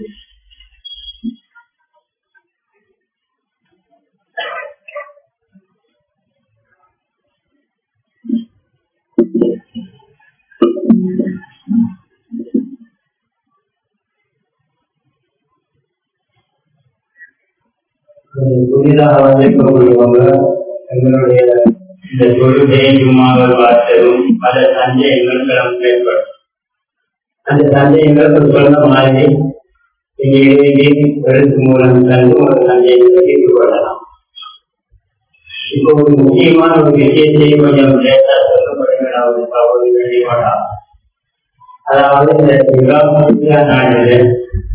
S2: புதிதாக வந்திருக்கக்கூடியவங்க எங்களுடைய இந்த தொழுகை ஜும்மாவை பார்த்ததும் பல சந்தேகங்கள் கிளம்ப ஏற்படும் அந்த சந்தேகங்கள் சொன்ன மாதிரி இங்கே எழுதி எழுத்து மூலம் தந்து ஒரு சந்தேகத்தை தீர்த்து கொள்ளலாம் இப்போ ஒரு முக்கியமான ஒரு விஷயத்தை கொஞ்சம் லேட்டா சொல்லப்படுகிறாவது தவறு வெளிப்படலாம் அதாவது இந்த விழா நாளில்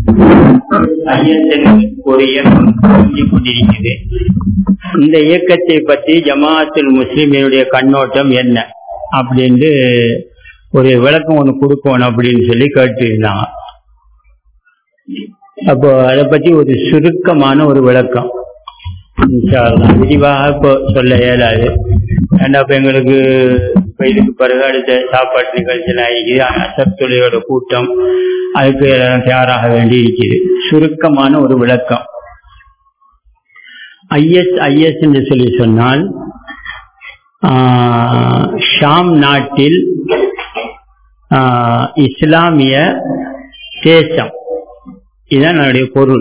S2: ஒரு இயக்கம் கொண்டிருக்கிறது இந்த இயக்கத்தை பற்றி ஜமாஅத்துல் முஸ்லிமினுடைய கண்ணோட்டம் என்ன அப்படின்னு ஒரு விளக்கம் ஒன்று கொடுக்கணும் அப்படின்னு சொல்லி கேட்டிருந்தாங்க அப்போ அதை பற்றி ஒரு சுருக்கமான ஒரு விளக்கம் விரிவாக இப்போ சொல்ல இயலாது ஏன்னா இப்போ எங்களுக்கு இப்போ இதுக்கு பிறகு அடுத்த சாப்பாட்டு நிகழ்ச்சியெல்லாம் இருக்குது அசத்துறையோட கூட்டம் அதுக்கு எல்லாம் தயாராக வேண்டி இருக்குது சுருக்கமான ஒரு விளக்கம் ஐஎஸ் ஐஎஸ் என்று சொல்லி சொன்னால் ஷாம் நாட்டில் இஸ்லாமிய தேசம் இதுதான் என்னுடைய பொருள்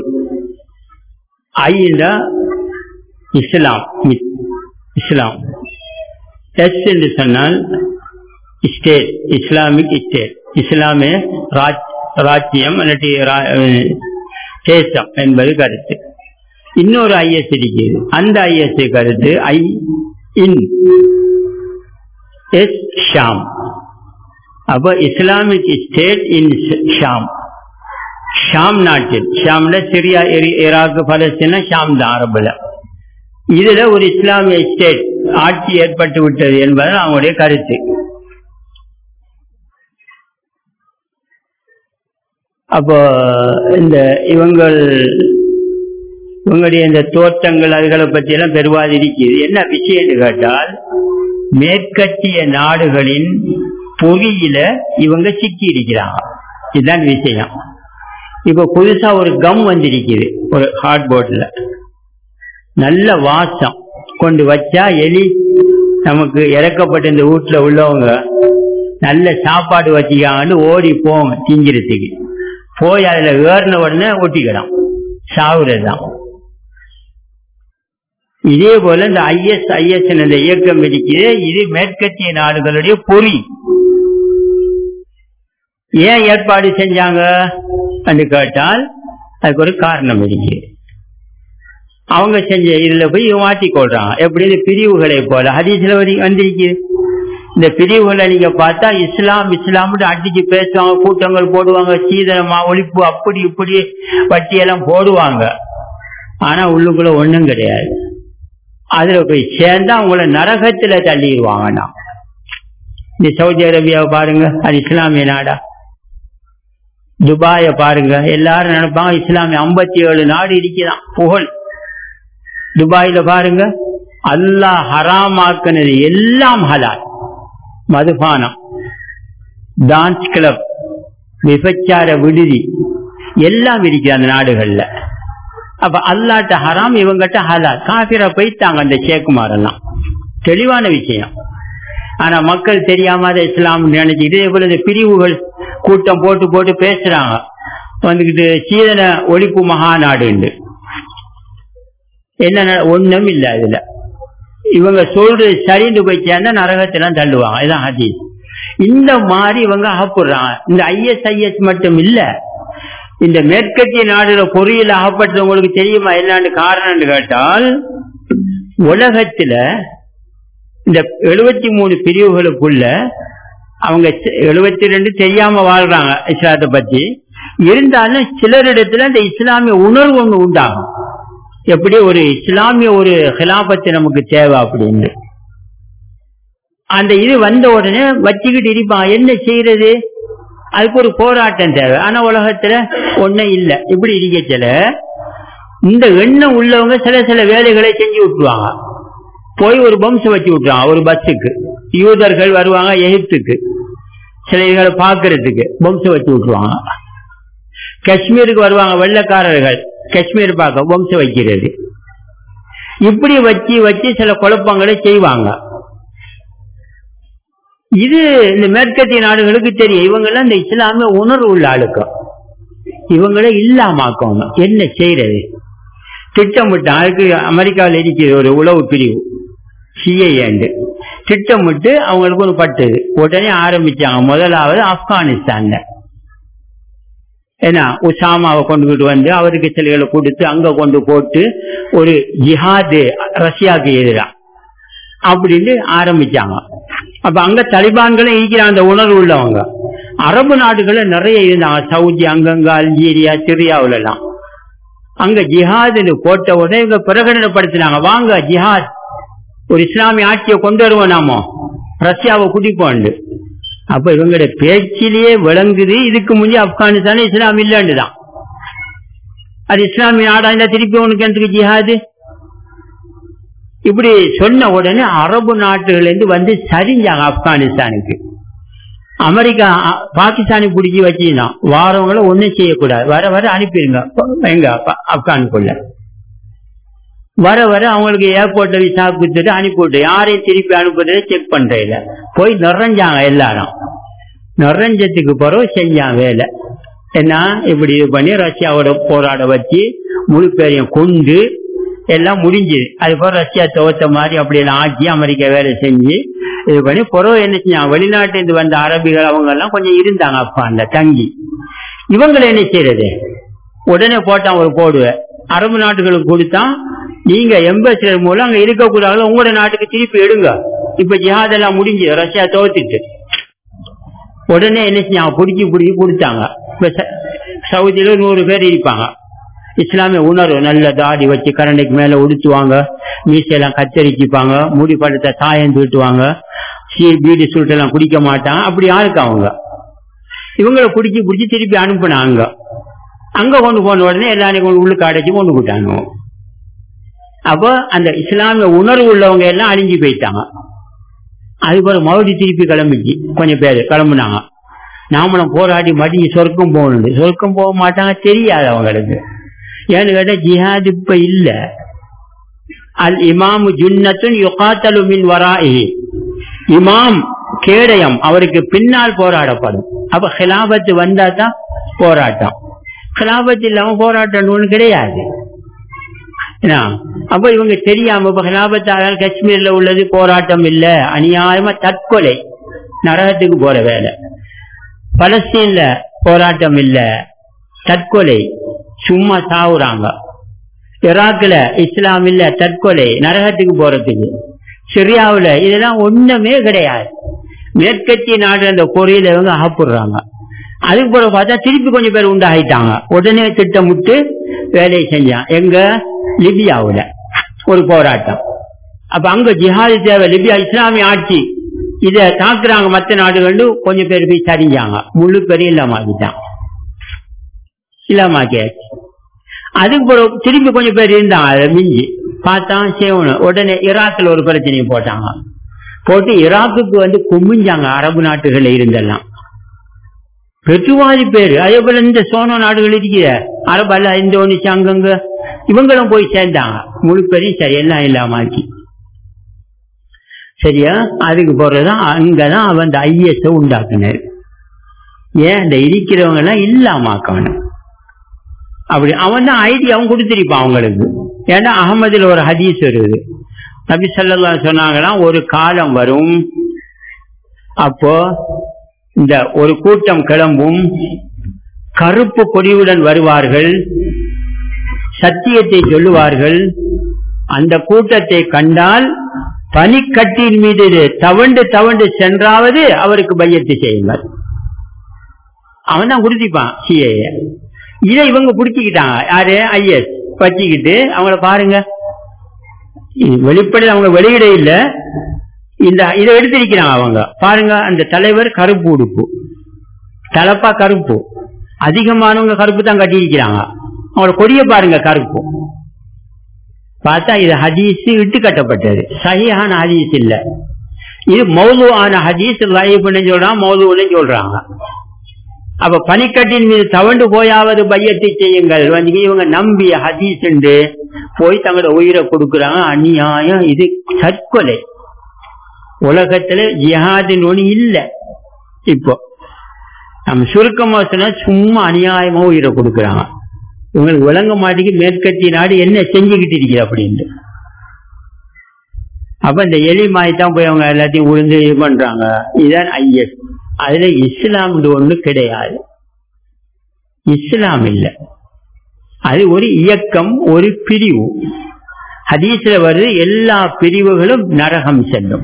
S2: ஐல இஸ்லாம் இஸ்லாம் எஸ் என்று சொன்னால் ஸ்டேட் இஸ்லாமிக் ஸ்டேட் இஸ்லாமிய ராஜ்யம் அல்லது தேசம் என்பது கருத்து இன்னொரு ஐஎஸ் இருக்கிறது அந்த ஐஎஸ் கருத்து ஐ இன் எஸ் ஷாம் அப்ப Islamic State in Sham Sham நாட்டில் ஷாம்ல சிரியா ஈராக் பலஸ்தீனா ஷாம் தான் அரபுல இதுல ஒரு இஸ்லாமிய ஸ்டேட் ஆட்சி ஏற்பட்டு விட்டது என்பது அவங்களுடைய கருத்து அப்போ இந்த இவங்கள் இவங்களுடைய இந்த தோட்டங்கள் அதுகளை பற்றி எல்லாம் பெருவாது இருக்குது என்ன விஷயம் கேட்டால் மேற்கத்திய நாடுகளின் பொறியில இவங்க சிக்கி இருக்கிறாங்க இதுதான் விஷயம் இப்ப புதுசா ஒரு கம் வந்திருக்குது ஒரு ஹார்ட் போர்ட்ல நல்ல வாசம் கொண்டு வச்சா எலி நமக்கு இறக்கப்பட்ட இந்த வீட்டுல உள்ளவங்க நல்ல சாப்பாடு வச்சுக்காங்கன்னு ஓடி போங்க திங்கிறதுக்கு போய் அதுல ஏறின உடனே ஒட்டிக்கலாம் சாவுறதுதான் இதே போல இந்த ஐஎஸ் ஐஎஸ் இந்த இயக்கம் இருக்குது இது மேற்கத்திய நாடுகளுடைய பொறி ஏன் ஏற்பாடு செஞ்சாங்க என்று கேட்டால் அதுக்கு ஒரு காரணம் இருக்கு அவங்க செஞ்ச இதுல போய் மாற்றி கொள்றாங்க எப்படி இந்த பிரிவுகளை போல ஹதீஸ்ல வந்திருக்கு இந்த பிரிவுகளை நீங்க பார்த்தா இஸ்லாம் இஸ்லாம் அடிச்சு பேசுவாங்க கூட்டங்கள் போடுவாங்க சீதனமா ஒழிப்பு அப்படி இப்படி வட்டியெல்லாம் போடுவாங்க ஆனா உள்ளுக்குள்ள ஒண்ணும் கிடையாது அதுல போய் சேர்ந்தா அவங்கள நரகத்துல தள்ளிடுவாங்கண்ணா இந்த சவுதி அரேபியாவை பாருங்க அது இஸ்லாமிய நாடா துபாய பாருங்க எல்லாரும் நினைப்பாங்க இஸ்லாமிய ஐம்பத்தி ஏழு நாடு இருக்குதான் புகழ் துபாயில பாருங்க அல்லாஹ் ஹராமாக்குனது எல்லாம் ஹலால் மதுபானம் டான்ஸ் கிளப் விபச்சார விடுதி எல்லாம் இருக்கு அந்த நாடுகள்ல அப்ப அல்லாட்ட ஹராம் இவங்கிட்ட ஹலால் காபிர போயிட்டாங்க அந்த சேக்குமார் எல்லாம் தெளிவான விஷயம் ஆனா மக்கள் தெரியாம அதை இஸ்லாம் நினைச்சுக்கிட்டு இவ்வளவு பிரிவுகள் கூட்டம் போட்டு போட்டு பேசுறாங்க வந்துகிட்டு சீதன ஒழிப்பு மகாநாடு என்ன ஒண்ணும் இல்ல அதுல இவங்க சொல்றது சரிந்து போய் சேர்ந்தா நரகத்தெல்லாம் தள்ளுவாங்க இதான் ஹதீஸ் இந்த மாதிரி இவங்க அகப்படுறாங்க இந்த ஐஎஸ் ஐஎஸ் மட்டும் இல்ல இந்த மேற்கத்திய நாடுல பொறியியல் அகப்பட்டவங்களுக்கு தெரியுமா என்னன்னு காரணம் கேட்டால் உலகத்துல இந்த எழுபத்தி மூணு பிரிவுகளுக்குள்ள அவங்க எழுபத்தி ரெண்டு தெரியாம வாழ்றாங்க இஸ்லாத்தை பத்தி இருந்தாலும் சிலரிடத்துல இந்த இஸ்லாமிய உணர்வு ஒண்ணு உண்டாகும் எப்படி ஒரு இஸ்லாமிய ஒரு ஹிலாபத்து நமக்கு தேவை அப்படின்னு
S1: அந்த இது வந்த உடனே வச்சுக்கிட்டு இருப்பான் என்ன செய்யறது அதுக்கு ஒரு போராட்டம் தேவை ஆனா உலகத்துல ஒன்னும் இல்ல இப்படி இருக்கச்சல இந்த எண்ணம் உள்ளவங்க சில சில வேலைகளை செஞ்சு விட்டுருவாங்க போய் ஒரு பம்ஸ் வச்சு விட்டுருவாங்க ஒரு பஸ்ஸுக்கு யூதர்கள் வருவாங்க எகிப்துக்கு சில இதுகளை பாக்குறதுக்கு பம்ஸ் வச்சு விட்டுருவாங்க காஷ்மீருக்கு வருவாங்க வெள்ளக்காரர்கள் காஷ்மீர் பார்க்க வம்ச வைக்கிறது இப்படி வச்சு வச்சு சில குழப்பங்களை செய்வாங்க இது இந்த மேற்கத்திய நாடுகளுக்கு தெரியும் இவங்க எல்லாம் இந்த இஸ்லாமிய உணர்வு உள்ள ஆளுக்கம் இவங்கள இல்லாமாக்கணும் என்ன செய்யறது திட்டமிட்டான் அதுக்கு அமெரிக்காவில் இருக்கிற ஒரு உளவு பிரிவு சிஐஏண்டு திட்டமிட்டு அவங்களுக்கு ஒரு பட்டது உடனே ஆரம்பிச்சாங்க முதலாவது ஆப்கானிஸ்தான்ல ஏன்னா உசாமாவை கொண்டுகிட்டு வந்து அவருக்கு சிலைகளை கொடுத்து அங்க கொண்டு போட்டு ஒரு ஜிஹாது ரஷ்யாவுக்கு எதிராக அப்படின்னு ஆரம்பிச்சாங்க அப்ப அங்க தலிபான்களும் இருக்கிற அந்த உணர்வு உள்ளவங்க அரபு நாடுகள நிறைய இருந்தாங்க சவுதி அங்கங்க அல்ஜீரியா சிரியாவுல எல்லாம் அங்க ஜிஹாதுன்னு போட்ட உடனே இவங்க பிரகடனப்படுத்தினாங்க வாங்க ஜிஹாத் ஒரு இஸ்லாமிய ஆட்சியை கொண்டு வருவோம் நாமோ ரஷ்யாவை குடிப்போண்டு அப்ப இவங்களோட பேச்சிலேயே விளங்குது இதுக்கு முன்னே ஆப்கானிஸ்தான் இஸ்லாம் இல்லைன்னு தான் அது இஸ்லாமிய நாடா இருந்தா திருப்பி உனக்கு எனக்கு ஜிஹாது இப்படி சொன்ன உடனே அரபு நாட்டுகள் இருந்து வந்து சரிஞ்சாங்க ஆப்கானிஸ்தானுக்கு அமெரிக்கா அ- பாகிஸ்தானுக்கு பிடிச்சி வச்சுதான் வாரவங்கள ஒண்ணும் செய்யக்கூடாது வர வர அனுப்பிடுங்க எங்க ஆப்- ஆப்கானுக்குள்ள வர வர அவங்களுக்கு ஏர்போர்ட்ல விசா கொடுத்துட்டு அனுப்பிவிட்டு யாரையும் திருப்பி அனுப்புறதை செக் பண்றதில்ல போய் நிறைஞ்சாங்க எல்லாரும் நிறைஞ்சதுக்கு பிறகு செஞ்சாங்க வேலை என்ன இப்படி இது பண்ணி ரஷ்யாவோட போராட வச்சு முழு பேரையும் கொண்டு எல்லாம் முடிஞ்சுது அதுக்கப்புறம் ரஷ்யா துவத்த மாதிரி அப்படி எல்லாம் ஆக்கி அமெரிக்கா வேலை செஞ்சு இது பண்ணி பிறகு என்ன செஞ்சாங்க வெளிநாட்டிலிருந்து வந்த அரபிகள் அவங்க எல்லாம் கொஞ்சம் இருந்தாங்க அப்ப அந்த தங்கி இவங்களை என்ன செய்யறது உடனே போட்டான் ஒரு போடுவ அரபு நாட்டுகளுக்கு கொடுத்தான் நீங்க எம்பசிடர் மூலம் அங்க இருக்கக்கூடாது உங்களோட நாட்டுக்கு திருப்பி எடுங்க இப்ப ஜிஹாத் எல்லாம் முடிஞ்சு ரஷ்யா தோத்துட்டு உடனே என்ன செஞ்சாங்க பிடிச்சி பிடிச்சி கொடுத்தாங்க இப்ப ச- சவுதியில நூறு பேர் இருப்பாங்க இஸ்லாமிய உணர்வு நல்ல தாடி வச்சு கரண்டைக்கு மேல உடுத்துவாங்க மீசையெல்லாம் கத்தரிச்சுப்பாங்க முடி படத்தை சாயம் தூட்டுவாங்க சீ பீடி சுருட்டெல்லாம் குடிக்க மாட்டாங்க அப்படி ஆளுக்கு அவங்க இவங்களை பிடிச்சி பிடிச்சி திருப்பி அனுப்புனாங்க அங்க கொண்டு போன உடனே எல்லாரையும் கொண்டு உள்ளுக்கு அடைச்சு கொண்டு போட்டாங்க அப்போ அந்த இஸ்லாமிய உணர்வு உள்ளவங்க எல்லாம் அழிஞ்சு போயிட்டாங்க அதுக்கப்புறம் மறுபடி திருப்பி கிளம்பிச்சு கொஞ்சம் பேர் கிளம்புனாங்க நாமளும் போராடி மடிஞ்சு சொர்க்கம் போகணும் சொர்க்கம் போக மாட்டாங்க தெரியாது அவங்களுக்கு ஏன்னு கேட்டா ஜிஹாத் இப்ப இல்ல அல் இமாமு ஜுன்னத்துன் யுகாத்தலு மின் வராஇஹி இமாம் கேடயம் அவருக்கு பின்னால் போராடப்படும் அப்ப ஹிலாபத்து வந்தா தான் போராட்டம் ஹிலாபத்து இல்லாம போராட்டம் ஒண்ணு கிடையாது என்ன? அப்ப இவங்க தெரியாம இப்ப ஹிலாபத்தால் காஷ்மீர்ல உள்ளது போராட்டம் இல்ல அநியாயமா தற்கொலை நரகத்துக்கு போற வேலை பலஸ்தீன்ல போராட்டம் இல்ல தற்கொலை சும்மா சாவுறாங்க ஈராக்ல இஸ்லாம் இல்ல தற்கொலை நரகத்துக்கு போறதுக்கு சிரியாவுல இதெல்லாம் ஒண்ணுமே கிடையாது மேற்கத்திய நாடு அந்த கொரியில இவங்க ஆப்பிடுறாங்க அதுக்கு பிறகு பார்த்தா திருப்பி கொஞ்சம் பேர் உண்டாகிட்டாங்க உடனே திட்டமிட்டு வேலையை செஞ்சான் எங்க லிபியாவுல ஒரு போராட்டம் அப்ப அங்க ஜிஹாது தேவை லிபியா இஸ்லாமிய ஆட்சி இத தாக்குறாங்க மத்த நாடுகள் கொஞ்சம் பேர் போய் சரிஞ்சாங்க முழு பேரையும் இல்லாமாக்கிட்டான் இல்லாமாக்கியாச்சு அதுக்கு பிறகு திரும்பி கொஞ்சம் பேர் இருந்தாங்க அதை மிஞ்சி பார்த்தா செய்யணும் உடனே ஈராக்ல ஒரு பிரச்சனையை போட்டாங்க போட்டு ஈராக்குக்கு வந்து குமிஞ்சாங்க அரபு நாட்டுகள்ல இருந்தெல்லாம் பெற்றுவாதி பேரு அதே போல இந்த சோனோ நாடுகள் இருக்கிற அரபு அல்ல இந்தோனிச்சு அங்கங்க இவங்களும் போய் சேர்ந்தாங்க முழு பேரையும் சரி எல்லாம் இல்லாமாக்கி சரியா அதுக்கு போறதுதான் அங்கதான் அவன் அந்த ஐஎஸ் உண்டாக்குனாரு ஏன் இந்த இருக்கிறவங்க எல்லாம் இல்லாமாக்கணும் அப்படி அவன் தான் ஐடியாவும் கொடுத்திருப்பான் அவங்களுக்கு ஏன்னா அகமதுல ஒரு ஹதீஸ் வருது நபி சொல்லா சொன்னாங்களாம் ஒரு காலம் வரும் அப்போ இந்த ஒரு கூட்டம் கிளம்பும் கருப்பு கொடியுடன் வருவார்கள் சத்தியத்தை சொல்லுவார்கள் அந்த கூட்டத்தை கண்டால் பனிக்கட்டின் மீது தவண்டு தவண்டு சென்றாவது அவருக்கு பையத்து செய்யுங்கள் அவன் தான் குடுத்திப்பான் சிஏ இதை இவங்க புடிச்சுக்கிட்டாங்க யாரு ஐஎஸ் வச்சுக்கிட்டு அவங்கள பாருங்க வெளிப்படையில் அவங்க வெளியிட இல்ல இந்த இதை எடுத்திருக்கிறாங்க அவங்க பாருங்க அந்த தலைவர் கருப்பு உடுப்பு தலப்பா கருப்பு அதிகமானவங்க கருப்பு தான் கட்டியிருக்கிறாங்க அவங்களோட கொடிய பாருங்க கருப்பு பார்த்தா இது ஹதீஸ் இட்டு கட்டப்பட்டது சஹியான ஹதீஸ் இல்ல இது மௌது ஆன ஹதீஸ் லைஃப்னு சொல்றான் மௌதுன்னு சொல்றாங்க அப்ப பனிக்கட்டின் மீது தவண்டு போயாவது பையத்தை செய்யுங்கள் வந்து இவங்க நம்பிய ஹதீஸ் போய் தங்களோட உயிரை கொடுக்கறாங்க அநியாயம் இது தற்கொலை உலகத்துல ஜிஹாதின் ஒண்ணு இல்ல இப்போ நம்ம சுருக்கமா சொன்னா சும்மா அநியாயமா உயிரை கொடுக்கறாங்க இவங்களுக்கு விளங்க மாட்டேங்கி மேற்கத்திய நாடு என்ன செஞ்சுக்கிட்டு இருக்கு அப்படின்ட்டு அப்ப இந்த எலி மாய் தான் போய் அவங்க எல்லாத்தையும் உழுந்து இது பண்றாங்க இதுதான் ஐஎஸ் அதுல இஸ்லாம் ஒண்ணு கிடையாது இஸ்லாம் இல்ல அது ஒரு இயக்கம் ஒரு பிரிவு ஹதீஸ்ல வருது எல்லா பிரிவுகளும் நரகம் செல்லும்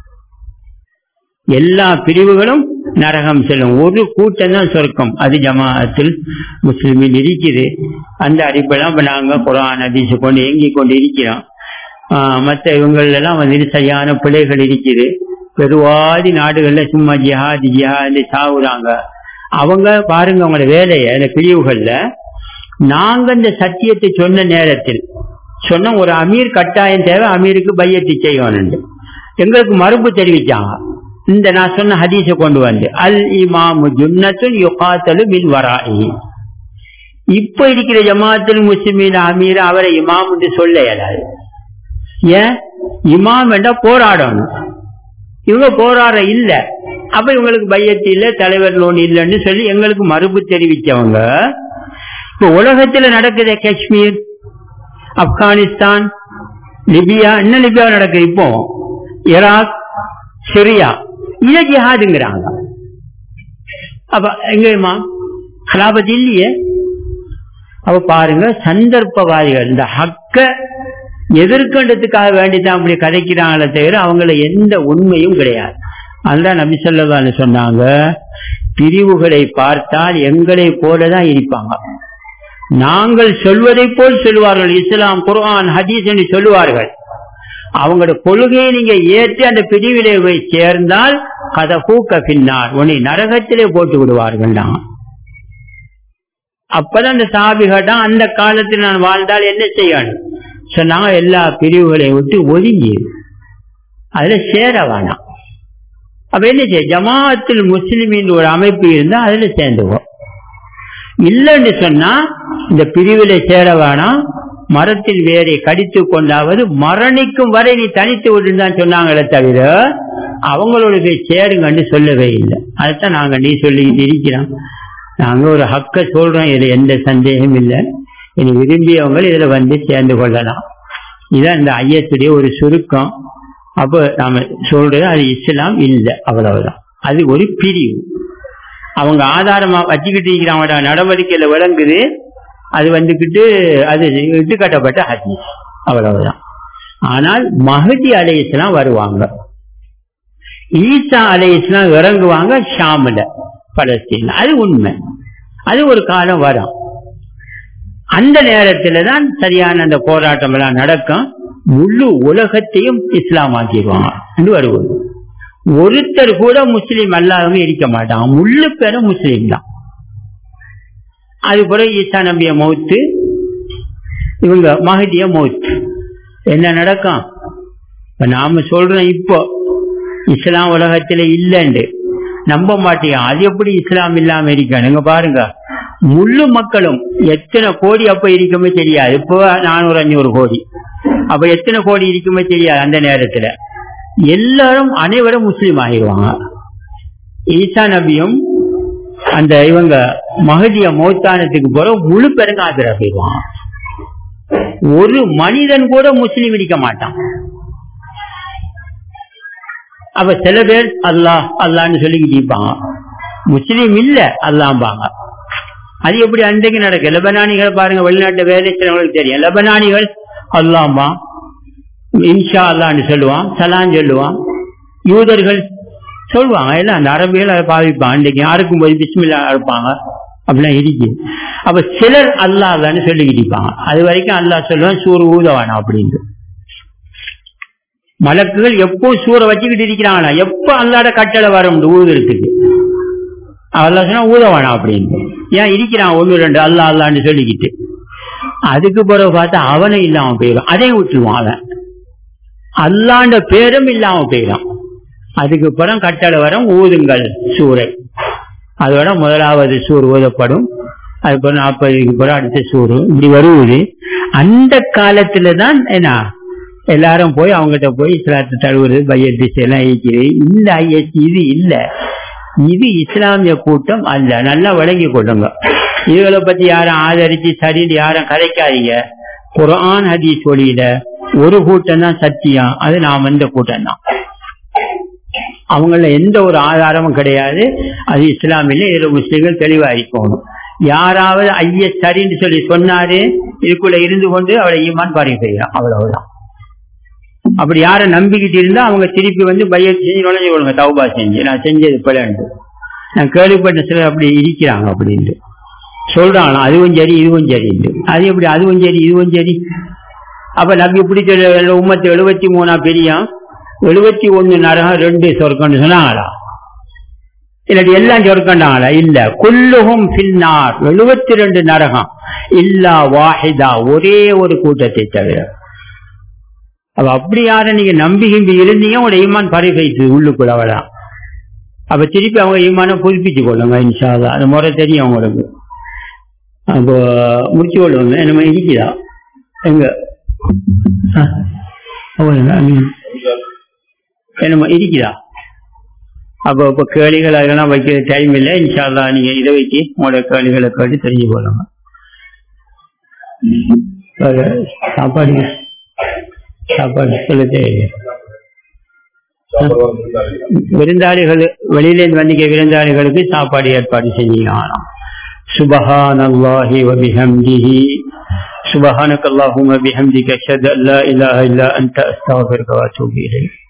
S1: எல்லா பிரிவுகளும் நரகம் செல்லும் ஒரு கூட்டம் தான் சொர்க்கம் அது ஜமாஅத்தில் முஸ்லிமில் இருக்குது அந்த அடிப்படையில் இப்ப நாங்க குரான் ஹதீஸ் கொண்டு இயங்கி கொண்டு இருக்கிறோம் மற்ற இவங்களெல்லாம் வந்து சரியான பிழைகள் இருக்குது பெருவாதி நாடுகள்ல சும்மா ஜிஹாதி ஜிஹாதி சாவுறாங்க அவங்க பாருங்க அவங்களோட வேலையை அந்த பிரிவுகள்ல நாங்க இந்த சத்தியத்தை சொன்ன நேரத்தில் சொன்ன ஒரு அமீர் கட்டாயம் தேவை அமீருக்கு பையத்தை செய்யணும் எங்களுக்கு மறுப்பு தெரிவிச்சாங்க இந்த நான் சொன்ன ஹதீஸை கொண்டு வந்து அல் இமாமு ஜுன்னத்துன் யுகாத்தலு மின் வராயி இப்ப இருக்கிற ஜமாத்தில் முஸ்லிமின் அமீர் அவரை இமாம் என்று சொல்ல இயலாது ஏன் இமாம் என்றா போராடணும் இவங்க போராட இல்ல அப்ப இவங்களுக்கு பையத்து இல்ல தலைவர் லோன் இல்லைன்னு சொல்லி எங்களுக்கு மறுப்பு தெரிவிச்சவங்க இப்ப உலகத்துல நடக்குது காஷ்மீர் ஆப்கானிஸ்தான் லிபியா என்ன லிபியா நடக்குது இப்போ ஈராக் சிரியா இத ஜிஹாதுங்கிறாங்க அப்ப எங்கம்மா கலாபதி இல்லையே அப்ப பாருங்க சந்தர்ப்பவாதிகள் இந்த ஹக்க எதிர்கண்டத்துக்காக வேண்டிதான் அப்படி கதைக்கிறாங்களே தவிர அவங்கள எந்த உண்மையும் கிடையாது அதுதான் நபி சொல்லவான்னு சொன்னாங்க பிரிவுகளை பார்த்தால் எங்களை போலதான் இருப்பாங்க நாங்கள் சொல்வதை போல் சொல்லுவார்கள் இஸ்லாம் குர்ஆன் ஹதீஸ் என்று சொல்லுவார்கள் அவங்களோட கொள்கையை நீங்க ஏற்று அந்த பிரிவிலே போய் சேர்ந்தால் கதை பூக்க பின்னார் உன்னை நரகத்திலே போட்டு விடுவார்கள் நான் அப்பதான் அந்த சாபிகட்டம் அந்த காலத்தில் நான் வாழ்ந்தால் என்ன செய்யணும் சொன்னாங்க எல்லா பிரிவுகளையும் விட்டு ஒதுங்கி அதுல சேர வேணாம் அப்ப என்ன செய்ய ஜமாத்தில் முஸ்லிமின் ஒரு அமைப்பு இருந்தா அதுல சேர்ந்துவோம் இல்லைன்னு சொன்னா இந்த பிரிவில சேர வேணாம் மரத்தில் வேரை கடித்து கொண்டாவது மரணிக்கும் வரை நீ தனித்து விட்டுதான் சொன்னாங்களே தவிர அவங்களோட போய் சேருங்கன்னு சொல்லவே இல்லை அதைத்தான் நாங்க நீ சொல்லிக்கிட்டு இருக்கிறோம் நாங்க ஒரு ஹக்க சொல்றோம் இதுல எந்த சந்தேகம் இல்லை இனி விரும்பியவங்க இதுல வந்து சேர்ந்து கொள்ளலாம் இதுதான் இந்த ஐயத்துடைய ஒரு சுருக்கம் அப்ப நாம சொல்றது அது இஸ்லாம் இல்லை அவ்வளவுதான் அது ஒரு பிரிவு அவங்க ஆதாரமா வச்சுக்கிட்டு இருக்கிறவங்களோட நடவடிக்கையில விளங்குது அது வந்துக்கிட்டு அது இட்டு கட்டப்பட்ட ஹதீஸ் அவ்வளவுதான் ஆனால் மஹதி அலை இஸ்லாம் வருவாங்க ஈசா அலை இஸ்லாம் இறங்குவாங்க ஷாமுல பலஸ்தீன் அது உண்மை அது ஒரு காலம் வரும் அந்த நேரத்துல தான் சரியான அந்த போராட்டம் எல்லாம் நடக்கும் முழு உலகத்தையும் இஸ்லாம் ஆக்கிடுவாங்க என்று வருவது ஒருத்தர் கூட முஸ்லீம் அல்லாதவங்க இருக்க மாட்டாங்க முழு பேரும் முஸ்லீம் தான் அது போல ஈசா நம்பிய மௌத்து இவங்க மகதிய மௌத்து என்ன நடக்கும் இப்ப நாம சொல்றோம் இப்போ இஸ்லாம் உலகத்துல இல்லைண்டு நம்ப மாட்டேங்க அது எப்படி இஸ்லாம் இல்லாம இருக்கணுங்க பாருங்க முழு மக்களும் எத்தனை கோடி அப்ப இருக்குமே தெரியாது இப்போ நானூறு அஞ்சூறு கோடி அப்ப எத்தனை கோடி இருக்குமே தெரியாது அந்த நேரத்துல எல்லாரும் அனைவரும் முஸ்லீம் ஆகிடுவாங்க ஈசா நபியும் அந்த இவங்க மகதிய மௌத்தானத்துக்கு போற முழு பேருங்க ஆஜராகிடுவாங்க ஒரு மனிதன் கூட முஸ்லீம் இருக்க மாட்டான் அப்ப சில பேர் அல்லாஹ் அல்லான்னு சொல்லிக்கிட்டு இருப்பாங்க முஸ்லீம் இல்ல அல்லாம்பாங்க அது எப்படி அன்றைக்கு நடக்கு லெபனானிகள் பாருங்க வெளிநாட்டு வேலை செய்யறவங்களுக்கு தெரியும் லெபனானிகள் அல்லாம்பா இன்ஷா அல்லான்னு சொல்லுவான் சலான் சொல்லுவான் யூதர்கள் சொல்லுவாங்க எல்லாம் அந்த அரபிகள் அதை பாவிப்பாங்க அன்றைக்கு யாருக்கும் போய் பிஸ்மில்லா இருப்பாங்க அப்படிலாம் இருக்கு அப்ப சிலர் அல்லா அல்லான்னு சொல்லிக்கிட்டு இருப்பாங்க அது வரைக்கும் அல்லா சொல்லுவான் சூறு ஊத வேணாம் அப்படின்னு மலக்குகள் எப்போ சூற வச்சுக்கிட்டு இருக்கிறாங்களா எப்ப அல்லாட கட்டளை வரும் ஊதுறதுக்கு அதெல்லாம் சொன்னா ஊத வேணாம் அப்படின்னு ஏன் இருக்கிறான் ஒண்ணு ரெண்டு அல்லா அல்லான்னு சொல்லிக்கிட்டு அதுக்கு பிறகு பார்த்தா அவனை இல்லாம போயிடும் அதையும் விட்டுருவான் அவன் அல்லாண்ட பேரும் இல்லாம போயிடும் அதுக்கு பிறகு கட்டளை வரும் ஊதுங்கள் சூறை அதோட முதலாவது சூர் ஊதப்படும் அதுக்கப்புறம் நாற்பதுக்கு பிறகு அடுத்த சூறு இப்படி வருவது அந்த காலத்துல தான் என்ன எல்லாரும் போய் அவங்ககிட்ட போய் இஸ்லாத்தை தழுவுறது பையத்து எல்லாம் ஈக்கிறது இந்த ஐஎஸ் இது இல்ல இது இஸ்லாமிய கூட்டம் அல்ல நல்லா விளங்கி கொள்ளுங்க இதுகளை பத்தி யாரும் ஆதரிச்சு சரின்னு யாரும் கரைக்காதீங்க குரான் ஹதீஸ் ஒளியில ஒரு கூட்டம் தான் சத்தியம் அது நாம் இந்த கூட்டம் தான் அவங்கள எந்த ஒரு ஆதாரமும் கிடையாது அது இஸ்லாமில இதுல முஸ்லிம்கள் தெளிவா இருக்கணும் யாராவது ஐய சரின்னு சொல்லி சொன்னாரு இதுக்குள்ள இருந்து கொண்டு அவளை ஈமான் பாருங்க செய்யலாம் அவ்வளவுதான் அப்படி யாரை நம்பிக்கிட்டு இருந்தா அவங்க திருப்பி வந்து பைய செஞ்சு நுழைஞ்சு கொள்ளுங்க தௌபா செஞ்சு நான் செஞ்சது பிள்ளைண்டு நான் கேள்விப்பட்ட சிலர் அப்படி இருக்கிறாங்க அப்படின்ட்டு சொல்றாங்க அதுவும் சரி இதுவும் சரி அது எப்படி அதுவும் சரி இதுவும் சரி அப்ப நம்பி பிடிச்ச உம்மத்து எழுபத்தி மூணா பெரியா எழுபத்தி ஒண்ணு நரகம் ரெண்டு சொர்க்கம்னு சொன்னாங்களா இல்லாட்டி எல்லாம் சொர்க்கண்டாங்களா இல்ல குல்லுகும் பின்னார் எழுபத்தி ரெண்டு நரகம் இல்லா வாஹிதா ஒரே ஒரு கூட்டத்தை தவிர அப்ப அப்படி யார நீங்க நம்பிக்கிட்டு இருந்தீங்க உங்களோட ஈமான் பரிசைத்து உள்ளுக்குள்ள அவதான் அப்ப திருப்பி அவங்க ஈமானம் புதுப்பிச்சு கொள்ளுங்க இன்ஷால்லா அந்த முறை தெரியும் அவங்களுக்கு அப்போ முடிச்சு கொள்ளுவாங்க நம்ம இருக்குதா எங்க என்னமா இருக்குதா அப்போ இப்போ கேளிகள் அதெல்லாம் வைக்கிற டைம் இல்லை இன்ஷால்லா நீங்க இதை வச்சு உங்களோட கேளிகளை கேட்டு தெரிஞ்சு கொள்ளுங்க சாப்பாடு சாப்பாடு சொல்ல தேவையில்லை விருந்தாளிகள் வெளியிலேருந்து வந்து விருந்தாளிகளுக்கு சாப்பாடு ஏற்பாடு செஞ்சீங்க سبحان الله وبحمده سبحانك اللهم بحمدك اشهد ان لا اله الا انت استغفرك واتوب اليك